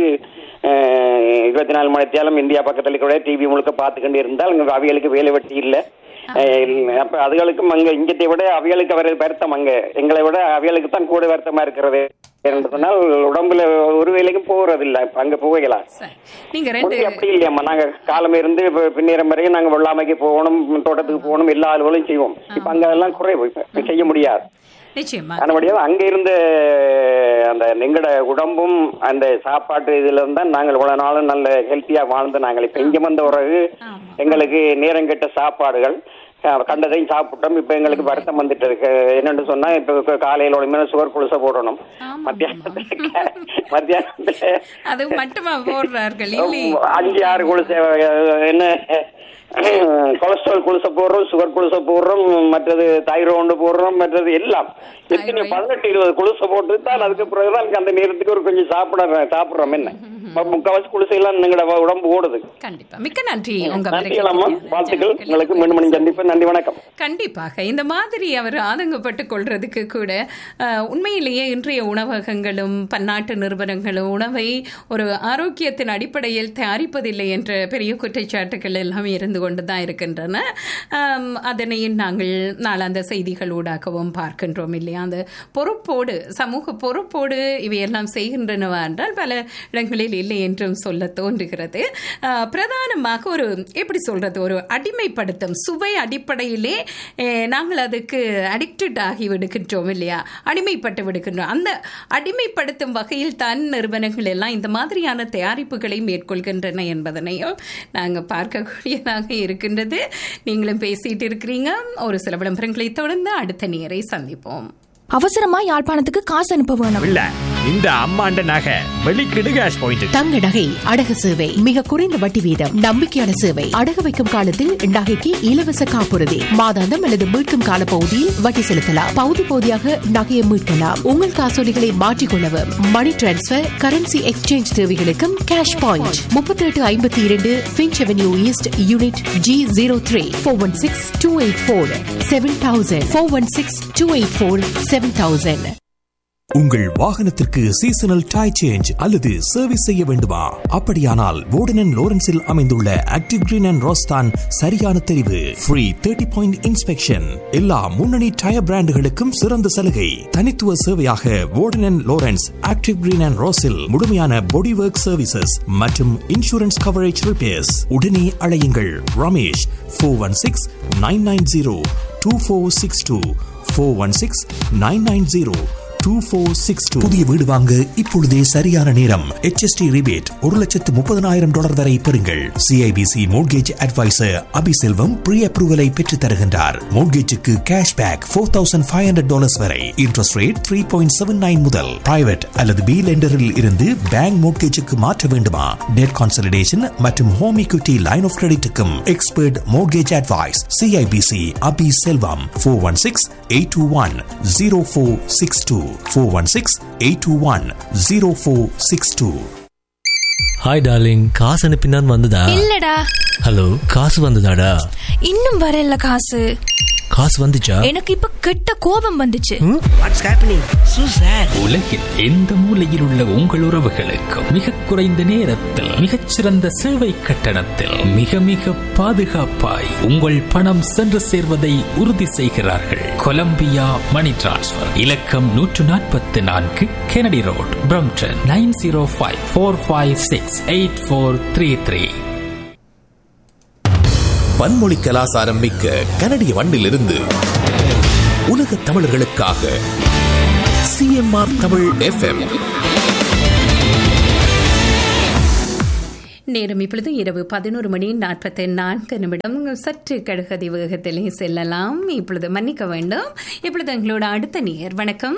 அஹ், இருபத்தி நாலு மணி நேரம் இந்தியா பக்கத்துல கூட டிவி முழுக்க பார்த்துக்கிட்டு இருந்தால் இங்க அவிகளுக்கு வேலை வெட்டி இல்லை அஹ், இல்ல. அப்ப அதுகளுக்கும் அங்க இங்கத்தை விட அவிகளுக்கு வர வருத்தம் அங்க எங்களை விட அவிகளுக்கு தான் கூட வருத்தமா இருக்கிறது என்று சொன்னால் உடம்புல ஒரு வேலைக்கும் போறது இல்ல இப்ப அங்க போகலாம் நீங்க ரெண்டு முந்தி அப்படி இல்லையாம்மா நாங்க காலம் இருந்து இப்ப பின்னேறம் வரையும் நாங்க வெள்ளாமைக்கு போகணும் தோட்டத்துக்கு போகணும் எல்லா அலுவலும் செய்வோம் இப்ப அங்க எல்லாம் குறைவு இப்ப செய்ய முடியாது நிச்சயமா அதனபடியாக அங்க இருந்த அந்த எங்கட உடம்பும் அந்த சாப்பாட்டு இதுல இருந்தா நாங்கள் இவ்வளவு நாளும் நல்ல ஹெல்த்தியா வாழ்ந்து நாங்கள் இப்ப இங்க வந்த பிறகு எங்களுக்கு நேரம் கெட்ட சாப்பாடுகள் அஹ், கண்டதையும் சாப்பிட்டோம் இப்ப எங்களுக்கு வருத்தம் வந்துட்டு இருக்கு என்னன்னு சொன்னா இப்ப இப்ப காலையில உடனே சுகர் குளிச போடணும் மத்தியானத்துல மத்தியானத்துல அது மட்டுமா போடுறார்கள் இல்லை அஞ்சு ஆறு குளிசை அஹ், என்ன கொலஸ்ட்ரால் குளிசை போடுறோம் சுகர் குளிசை போடுறோம் மற்றது தைராய்டு போடுறோம் மற்றது எல்லாம் எத்தனை பதினெட்டு இருபது குளிசை போட்டு தான் அதுக்கு பிறகுதான் அந்த நேரத்துக்கு ஒரு கொஞ்சம் சாப்பிட சாப்பிடுறோம் என்ன ம- முக்காவாசி குளிசை எல்லாம் எங்களோட உடம்பு ஓடுது கண்டிப்பா மிக்க நன்றி உங்க நன்றிகளம்மா வாழ்த்துக்கள் உங்களுக்கு மீண்டும் மணி சந்திப்பு நன்றி வணக்கம் கண்டிப்பாக இந்த மாதிரி அவர் ஆதங்கப்பட்டு கொள்றதுக்கு கூட அஹ், உண்மையிலேயே இன்றைய உணவகங்களும் பன்னாட்டு நிறுவனங்களும் உணவை ஒரு ஆரோக்கியத்தின் அடிப்படையில் தயாரிப்பதில்லை என்ற பெரிய குற்றச்சாட்டுகள் எல்லாம் இருந்து கொண்டு தான் இருக்கின்றன ஆம், அதனையும் நாங்கள் நாளாந்த செய்திகள் ஊடாகவும் பார்க்கின்றோம் இல்லையா அந்த பொறுப்போடு சமூக பொறுப்போடு இவையெல்லாம் செய்கின்றனவா என்றால் பல இடங்களில் இல்லை என்றும் சொல்ல தோன்றுகிறது அஹ், பிரதானமாக ஒரு எப்படி சொல்றது ஒரு அடிமைப்படுத்தும் சுவை அடிப்படையிலே அஹ், நாங்கள் அதுக்கு அடிக்டட் ஆகி விடுகின்றோம் இல்லையா அடிமைப்பட்டு விடுகின்றோம் அந்த அடிமைப்படுத்தும் வகையில் தான் நிறுவனங்கள் எல்லாம் இந்த மாதிரியான தயாரிப்புகளை மேற்கொள்கின்றன என்பதனையும் நாங்கள் பார்க்கக்கூடியதாக இருக்கின்றது நீங்களும் பேசிட்டு இருக்கிறீங்க ஒரு சில விளம்பரங்களை தொடர்ந்து அடுத்த நேரை சந்திப்போம் அவசரமா யாழ்ப்பாணத்துக்கு காசு அனுப்ப வேணும் இல்ல இந்த அம்மாண்ட நகை வெளிக்கிடு கேஷ் பாயிண்ட் தங்க நகை அடகு சேவை மிக குறைந்த வட்டி வீதம் நம்பிக்கையான சேவை அடகு வைக்கும் காலத்தில் நகைக்கு இலவச காப்புறுதி மாதாந்தம் அல்லது மீட்கும் கால பகுதியில் வட்டி செலுத்தலாம் பகுதி பகுதியாக நகையை மீட்கலாம் உங்கள் காசோலிகளை மாற்றிக்கொள்ளவும் மணி டிரான்ஸ்பர் கரன்சி எக்ஸ்சேஞ்ச் தேவைகளுக்கும் கேஷ் பாயிண்ட் முப்பத்தி எட்டு ஐம்பத்தி இரண்டு Finch avenue east unit G zero three four one six two eight four seven thousand four one six two eight four seven thousand உங்கள் வாகனத்திற்கு சீசனல் டை சேஞ்ச் அல்லது service செய்ய வேண்டுமா அப்படியானால் வோர்டன் லோரன்ஸில் அமைந்துள்ள ஆக்டிவ் கிரீன் அண்ட் ரோஸ்தான் சரியான தெரிவு ஃப்ரீ தேர்ட்டி பாயிண்ட் இன்ஸ்பெக்ஷன் எல்லா முன்னணி டயர் பிராண்டுகளுக்கும் சிறந்த சலுகை தனித்துவ சேவையாக Warden Lawrence active green and ரோஸில் முழுமையான பாடி ஒர்க் சர்வீசஸ் மற்றும் இன்சூரன்ஸ் கவரேஜ் ரிப்பேர்ஸ் உடனே அழையுங்கள் Ramesh four one six nine nine zero two four six two four one six nine nine zero two four six two புதிய வீடு வாங்க இப்பொழுதே சரியான நேரம் HST ரிபேட் ஒரு லட்சத்து முப்பதனாயிரம் டாலர் வரை பெறுங்கள் CIBC mortgage advisor Abiselvam pre அப்ரூவலை பெற்றுத் தருகின்றார் மோட்கேஜுக்கு cash back four thousand five hundred dollars வரை interest rate three point seven nine முதல் பிரைவேட் அல்லது பி லெண்டரில் இருந்து பேங்க் மோட்கேஜுக்கு மாற்ற வேண்டுமா டெட் கான்சலிடேஷன் மற்றும் ஹோம் equity லைன் ஆஃப் கிரெடிட்டுக்கும் expert mortgage advice CIBC Abi Selvam four one six eight two one zero four six two four one six eight two one zero four six two hi darling காசு அனுப்பினான் வந்ததா இல்லடா hello காசு வந்ததாடா இன்னும் வரல காசு காசு வந்துச்சா எனக்கு இப்ப கெட்ட கோபம் வந்துச்சு வாட்ஸ் ஹேப்பனிங் சூ சார் உலகில் எந்த மூலையில் உள்ள உங்கள் உறவுகளுக்கு மிக குறைந்த நேரத்தில் மிகச்சிறந்த சேவை கட்டணத்தில் மிக மிக பாதுகாப்பாய் உங்கள் பணம் சென்று சேர்வதை உறுதி செய்கிறார்கள் கொலம்பியா மணி டிரான்ஸ்ஃபர் இலக்கம் நூற்று நாற்பத்தி நான்கு Kennedy Road Brampton nine zero five four five six eight four three three பன்மொழி கலாசாரம் மிக்க கனடிய மண்ணிலிருந்து உலக தமிழர்களுக்காக சிஎம்ஆர் தமிழ் எஃப்எம் நேரம் இப்பொழுது இரவு பதினோரு மணி நாற்பத்தி நான்கு நிமிடம் சற்று கடுகதி வேகத்திலே செல்லலாம் இப்பொழுது மன்னிக்க வேண்டும் இப்பொழுது எங்களோட அடுத்த நேர் வணக்கம்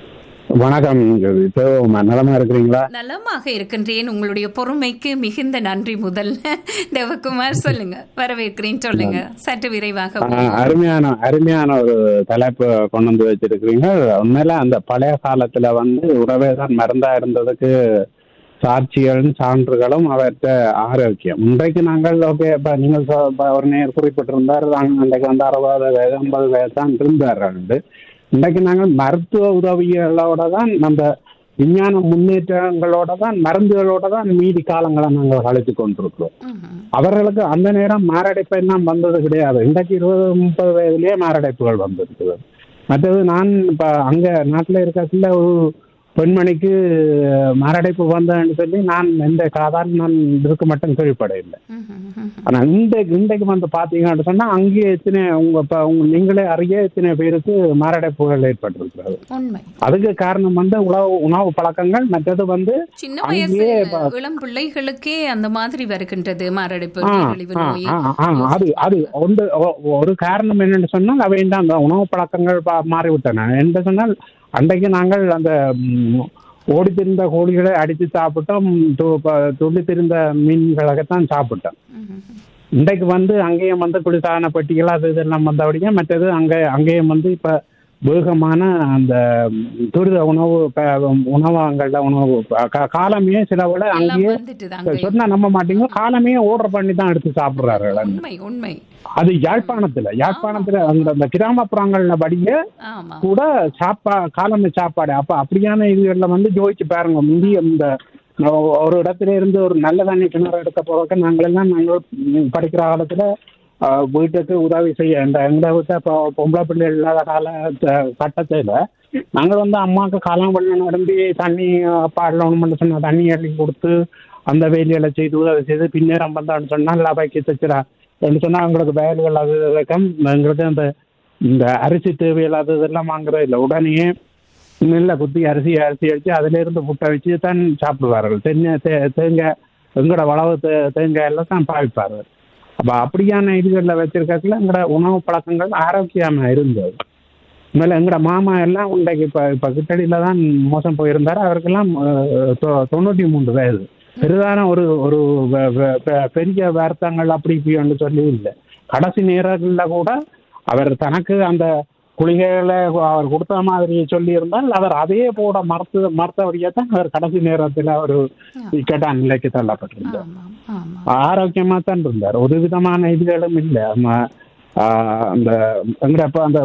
வணக்கம் இப்போ நலமா இருக்கிறீங்களா நலமாக இருக்கின்றேன் உங்களுடைய பொறுமைக்கு மிகுந்த நன்றி முதல்ல தேவகுமார் சொல்லுங்க வரவேற்கிறேன் சொல்லுங்க சற்று விரைவாக ஆஹ், அருமையான அருமையான ஒரு தலைப்பு கொண்டு வந்து வச்சிருக்கிறீங்க உண்மையில அந்த பழைய காலத்துல வந்து உறவே தான் மருந்தா இருந்ததுக்கு சாட்சிகளும் சான்றுகளும் அவற்ற ஆரோக்கியம் இன்றைக்கு நாங்கள் ஓகே இப்ப நீங்கள் சொ- இப்ப ஒரு நேர் குறிப்பிட்டிருந்தார் நாங்கள் இன்றைக்கு வந்து அறுபது வயது ஐம்பது வயது தான் இருந்தார்கள் இன்றைக்கு நாங்கள் மருத்துவ உதவிகளோட தான் நம்ம விஞ்ஞான முன்னேற்றங்களோட தான் மருந்துகளோட தான் மீதி காலங்களை நாங்கள் கழித்து கொண்டிருக்கிறோம் அவர்களுக்கு அந்த நேரம் மாரடைப்பு எல்லாம் வந்தது கிடையாது இன்றைக்கு இருபது முப்பது வயதுலயே மாரடைப்புகள் வந்திருக்குது மற்றது நான் இப்ப அங்க நாட்டுல இருக்கக்குள்ள ஒரு பெண்மணிக்கு மாரடைப்பு வந்தேன்னு சொல்லி நான் எந்த காதான் நான் இதுக்கு மட்டும் கேள்விப்படையில்லை ஆனா இன்றைக்கு இன்றைக்கு வந்து பாத்தீங்கன்னு சொன்னா அங்கேயே எத்தனை உங்க இப்ப உங்க நீங்களே அறிய எத்தனை பேருக்கு மாரடைப்புகள் ஏற்பட்டிருக்கிறது உண்மை அதுக்கு காரணம் வந்து உணவு உணவு பழக்கங்கள் மற்றது வந்து சின்ன வயசு அங்கேயே இப்ப- இளம் பிள்ளைகளுக்கே அந்த மாதிரி வருகின்றது மாரடைப்பு ஆ, நீரிழிவு ஆ, நோய் ஆ, ஆ, அது அது ஒன்று ஒ- ஒரு காரணம் என்னன்னு சொன்னால் அவை இந்த அந்த உணவு பழக்கங்கள் பா- மாறிவிட்டன என்று சொன்னால் அன்றைக்கு நாங்கள் அந்த ம், ஓடித்திருந்த கோழிகளை அடித்து சாப்பிட்டோம் து- ப- துள்ளித்திருந்த மீன்களாகத்தான் சாப்பிட்டோம் இன்றைக்கு வந்து அங்கேயும் வந்து குளிர்சாதன பெட்டிகள் அது இதெல்லாம் வந்தபடியே மற்றது அங்கே அங்கேயும் வந்து இப்போ வேகமான அந்த துரித உணவு ப- உணவகங்கள்ல உணவு ப- கா- காலமே சில விட அங்கேயே வந்துட்டுது அங்கேயே. சொன்னா நம்ப மாட்டீங்க காலமே ஆர்டர் பண்ணி தான் எடுத்து சாப்பிடுறார்கள் உண்மை உண்மை அது யாழ்ப்பாணத்துல யாழ்ப்பாணத்துல அந்த அந்த கிராமப்புறங்கள்ல படிய ஆமா கூட சாப்பா காலமே சாப்பாடு அப்ப அப்படியான இதுகள்ல வந்து ஜோதிச்சு பாருங்க முந்தி இந்த ஒ- ஒரு இடத்துல இருந்து ஒரு நல்ல தண்ணி கிணறு எடுக்க போறதுக்கு நாங்களெல்லாம் நாங்கள் ம், படிக்கிற காலத்துல ஆஹ், வீட்டுக்கு உதவி செய்ய இந்த எங்களை விட்ட இப்போ பொம்பளை பிள்ளை இல்லாத கால கட்டத்தில் நாங்கள் வந்து அம்மாவுக்கு காலம் வெள்ளம் நடந்து தண்ணி பாடலன்னு சொன்ன தண்ணி அள்ளி கொடுத்து அந்த வேலைகளை செய்து உதவி செய்து பின்னேரம் வந்தான்னு சொன்னால் அவைக்கு தச்சுரா என்று சொன்னால் எங்களுக்கு வயல்கள் அது இருக்கும் எங்களுக்கு அந்த இந்த அரிசி தேவையில்லாத இதெல்லாம் வாங்குறது இல்லை உடனே நெல்லை குத்தி அரிசி அரிசி அடித்து அதுல இருந்து புட்டை வச்சு தான் சாப்பிடுவார்கள் தென்னை தே தேங்காய் எங்களோட வளவு தே தேங்காய் எல்லாம் தான் பாவிப்பார்கள் அப்போ அப்படியான இதுகளில் வச்சிருக்கக்குள்ள எங்களோட உணவு பழக்கங்கள் ஆரோக்கியமாக இருந்தது மேலே எங்களோட மாமா எல்லாம் இன்றைக்கு இப்போ இப்போ கிட்டடியில் தான் மோசம் போயிருந்தார் அவருக்கெல்லாம் அஹ், தொ- தொண்ணூற்றி மூன்று வயது பெரிதான ஒரு ஒரு வெ- வெ- பெ- பெரிய வருத்தங்கள் அப்படி இப்படின்னு சொல்லி இல்லை கடைசி நேரங்களில் கூட அவர் தனக்கு அந்த குளிகைகளை அவர் கொடுத்த மாதிரி சொல்லி இருந்தால் அவர் அதையே போட மறுத்து மறுத்தபடியே தான் அவர் கடைசி நேரத்தில் ஒரு இக்கட்டான நிலைக்கு தள்ளப்பட்டிருந்தார் ஆரோக்கியமா தான் இருந்தார் ஒரு விதமான இதுகளும் இல்லை நம்ம ஆஹ், அந்த எங்கட இப்ப அந்த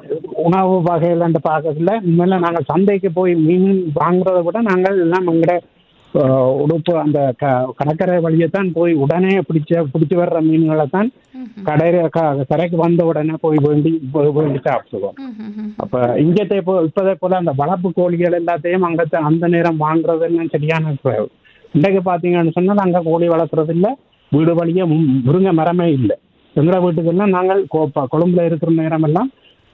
உணவு வகைகள் பார்க்கறதுல உண்மையில நாங்கள் சந்தைக்கு போய் மீன் வாங்குறதை விட நாங்கள் எல்லாம் எங்கட ஆஹ், உடுப்பு அந்த க கடற்கரை வழியை தான் போய் உடனே பிடிச்ச பிடிச்சி வர்ற மீன்களை தான் கடையில க- கரைக்கு வந்த உடனே போய் வேண்டி போய் வேண்டி சாப்பிடுவோம் அப்ப இங்கத்தை போ இப்பதே போல அந்த வளர்ப்பு கோழிகள் எல்லாத்தையும் அங்க அந்த நேரம் வாங்குறதுன்னு சரியான குறைவு இன்றைக்கு பாத்தீங்கன்னு சொன்னால் அங்க கோழி வளர்க்குறது இல்ல வீடு வழியே மு- முருங்கை மரமே இல்லை எங்களோட வீட்டுக்கெல்லாம் நாங்கள் கொ- ப- கொழும்புல இருக்கிற நேரம் எல்லாம்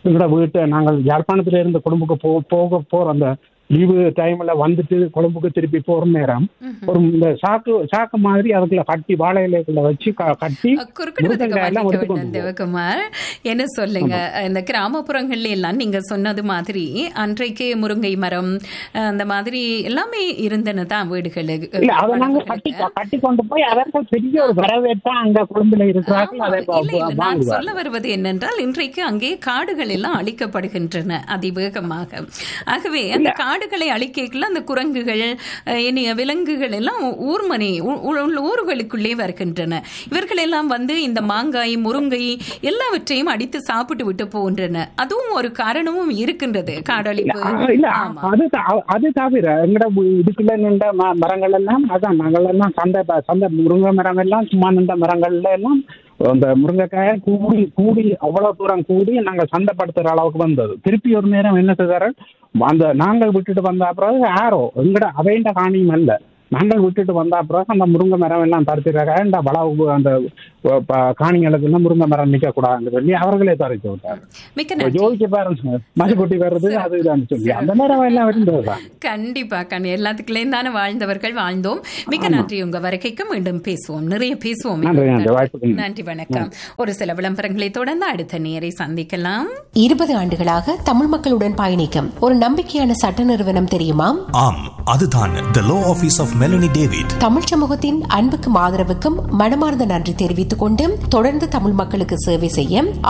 எங்களோட வீட்டை நாங்கள் யாழ்ப்பாணத்துல இருந்து கொழும்புக்கு போ போக போற அந்த லீவு டைம்ல வந்துட்டு கொழும்புக்கு திருப்பி போற நேரம் ஒரு இந்த சாக்கு சாக்கு மாதிரி அதுக்குள்ள கட்டி வாழை இலைக்குள்ள வச்சு க- கட்டி முருங்கைக்காய் எல்லாம் எடுத்து கொண்டு போவோம். தேவகுமார் என்ன சொல்லுங்க இந்த கிராமப்புறங்கள்ல எல்லாம் நீங்க சொன்னது மாதிரி அன்றைக்கு முருங்கை மரம் அஹ், அந்த மாதிரி எல்லாமே இருந்தன தான் வீடுகளுக்கு இல்ல அதை நாங்க கட்டி கட்டி கொண்டு போய் அவர்கள் பெரிய ஒரு வரவேற்பா அங்க கொழும்புல இருக்கிறார்கள் அதை இல்ல இல்ல நான் வாங்குவார் சொல்ல வருவது என்னென்றால் இன்றைக்கு அங்கே காடுகள் எல்லாம் அழிக்கப்படுகின்றன அதிவேகமாக ஆகவே அந்த காடுகளை அழிக்கல அந்த குரங்குகள் அஹ், இனிய விலங்குகள் எல்லாம் ஊர்மனை ஊ- உள்ள ஊர்களுக்குள்ளே வருகின்றன இவர்கள் எல்லாம் வந்து இந்த மாங்காய் முருங்கை எல்லாவற்றையும் அடித்து சாப்பிட்டு விட்டு போகின்றன அதுவும் ஒரு காரணமும் இருக்கின்றது காடழிப்பு ஆ, இல்ல அது த- அது தவிர எங்கட வீ- இதுக்குள்ள நின்ற ம- மரங்கள் எல்லாம் அதான் நாங்கள் எல்லாம் சந்தை ப- சந்தை முருங்கை மரம் எல்லாம் சும்மா நின்ற மரங்கள்ல எல்லாம் அந்த முருங்கைக்காயை கூடி கூடி அவ்வளவு தூரம் கூடி நாங்கள் சந்தைப்படுத்துற அளவுக்கு வந்தது திருப்பி ஒரு நேரம் என்ன செய்தார்கள் அந்த நாங்கள் விட்டுட்டு வந்த பிறகு ஆரோ எங்கட அவைண்ட காணியும் அல்ல நாங்கள் விட்டுட்டு வந்த பிறகு அந்த முருங்கை மரம் எல்லாம் தடுத்துறாங்க இந்த வளவு அந்த ப- ப- காணிகளுக்கு எல்லாம் முருங்கை மரம் நிக்க கூடாதுன்னு சொல்லி அவர்களே தடுத்து விட்டாங்க மிக்க இப்ப நன்றி ஜோதிக்க பாருங்க மதுக்குட்டி வர்றது அது இதுன்னு சொல்லி அந்த நேரம் எல்லாம் இருந்ததுதான் கண்டிப்பா கண் எல்லாத்துக்குள்ளேயும் தானே வாழ்ந்தவர்கள் வாழ்ந்தோம் மிக்க நன்றி உங்க வருகைக்கு மீண்டும் பேசுவோம் நிறைய பேசுவோம் நன்றி நன்றி வாய்ப்புக்கு நன்றி வணக்கம் ஒரு சில விளம்பரங்களை தொடர்ந்து அடுத்த நேரை சந்திக்கலாம் இருபது ஆண்டுகளாக தமிழ் மக்களுடன் பயணிக்கும் ஒரு நம்பிக்கையான சட்ட நிறுவனம் தெரியுமா ஆம் அதுதான் the law office of Melanie David Tamil சமூகத்தின் அன்புக்கும் ஆதரவுக்கும் மனமார்ந்த நன்றி தெரிவித்துக் கொண்டு தொடர்ந்து தமிழ் மக்களுக்கு சேவை செய்ய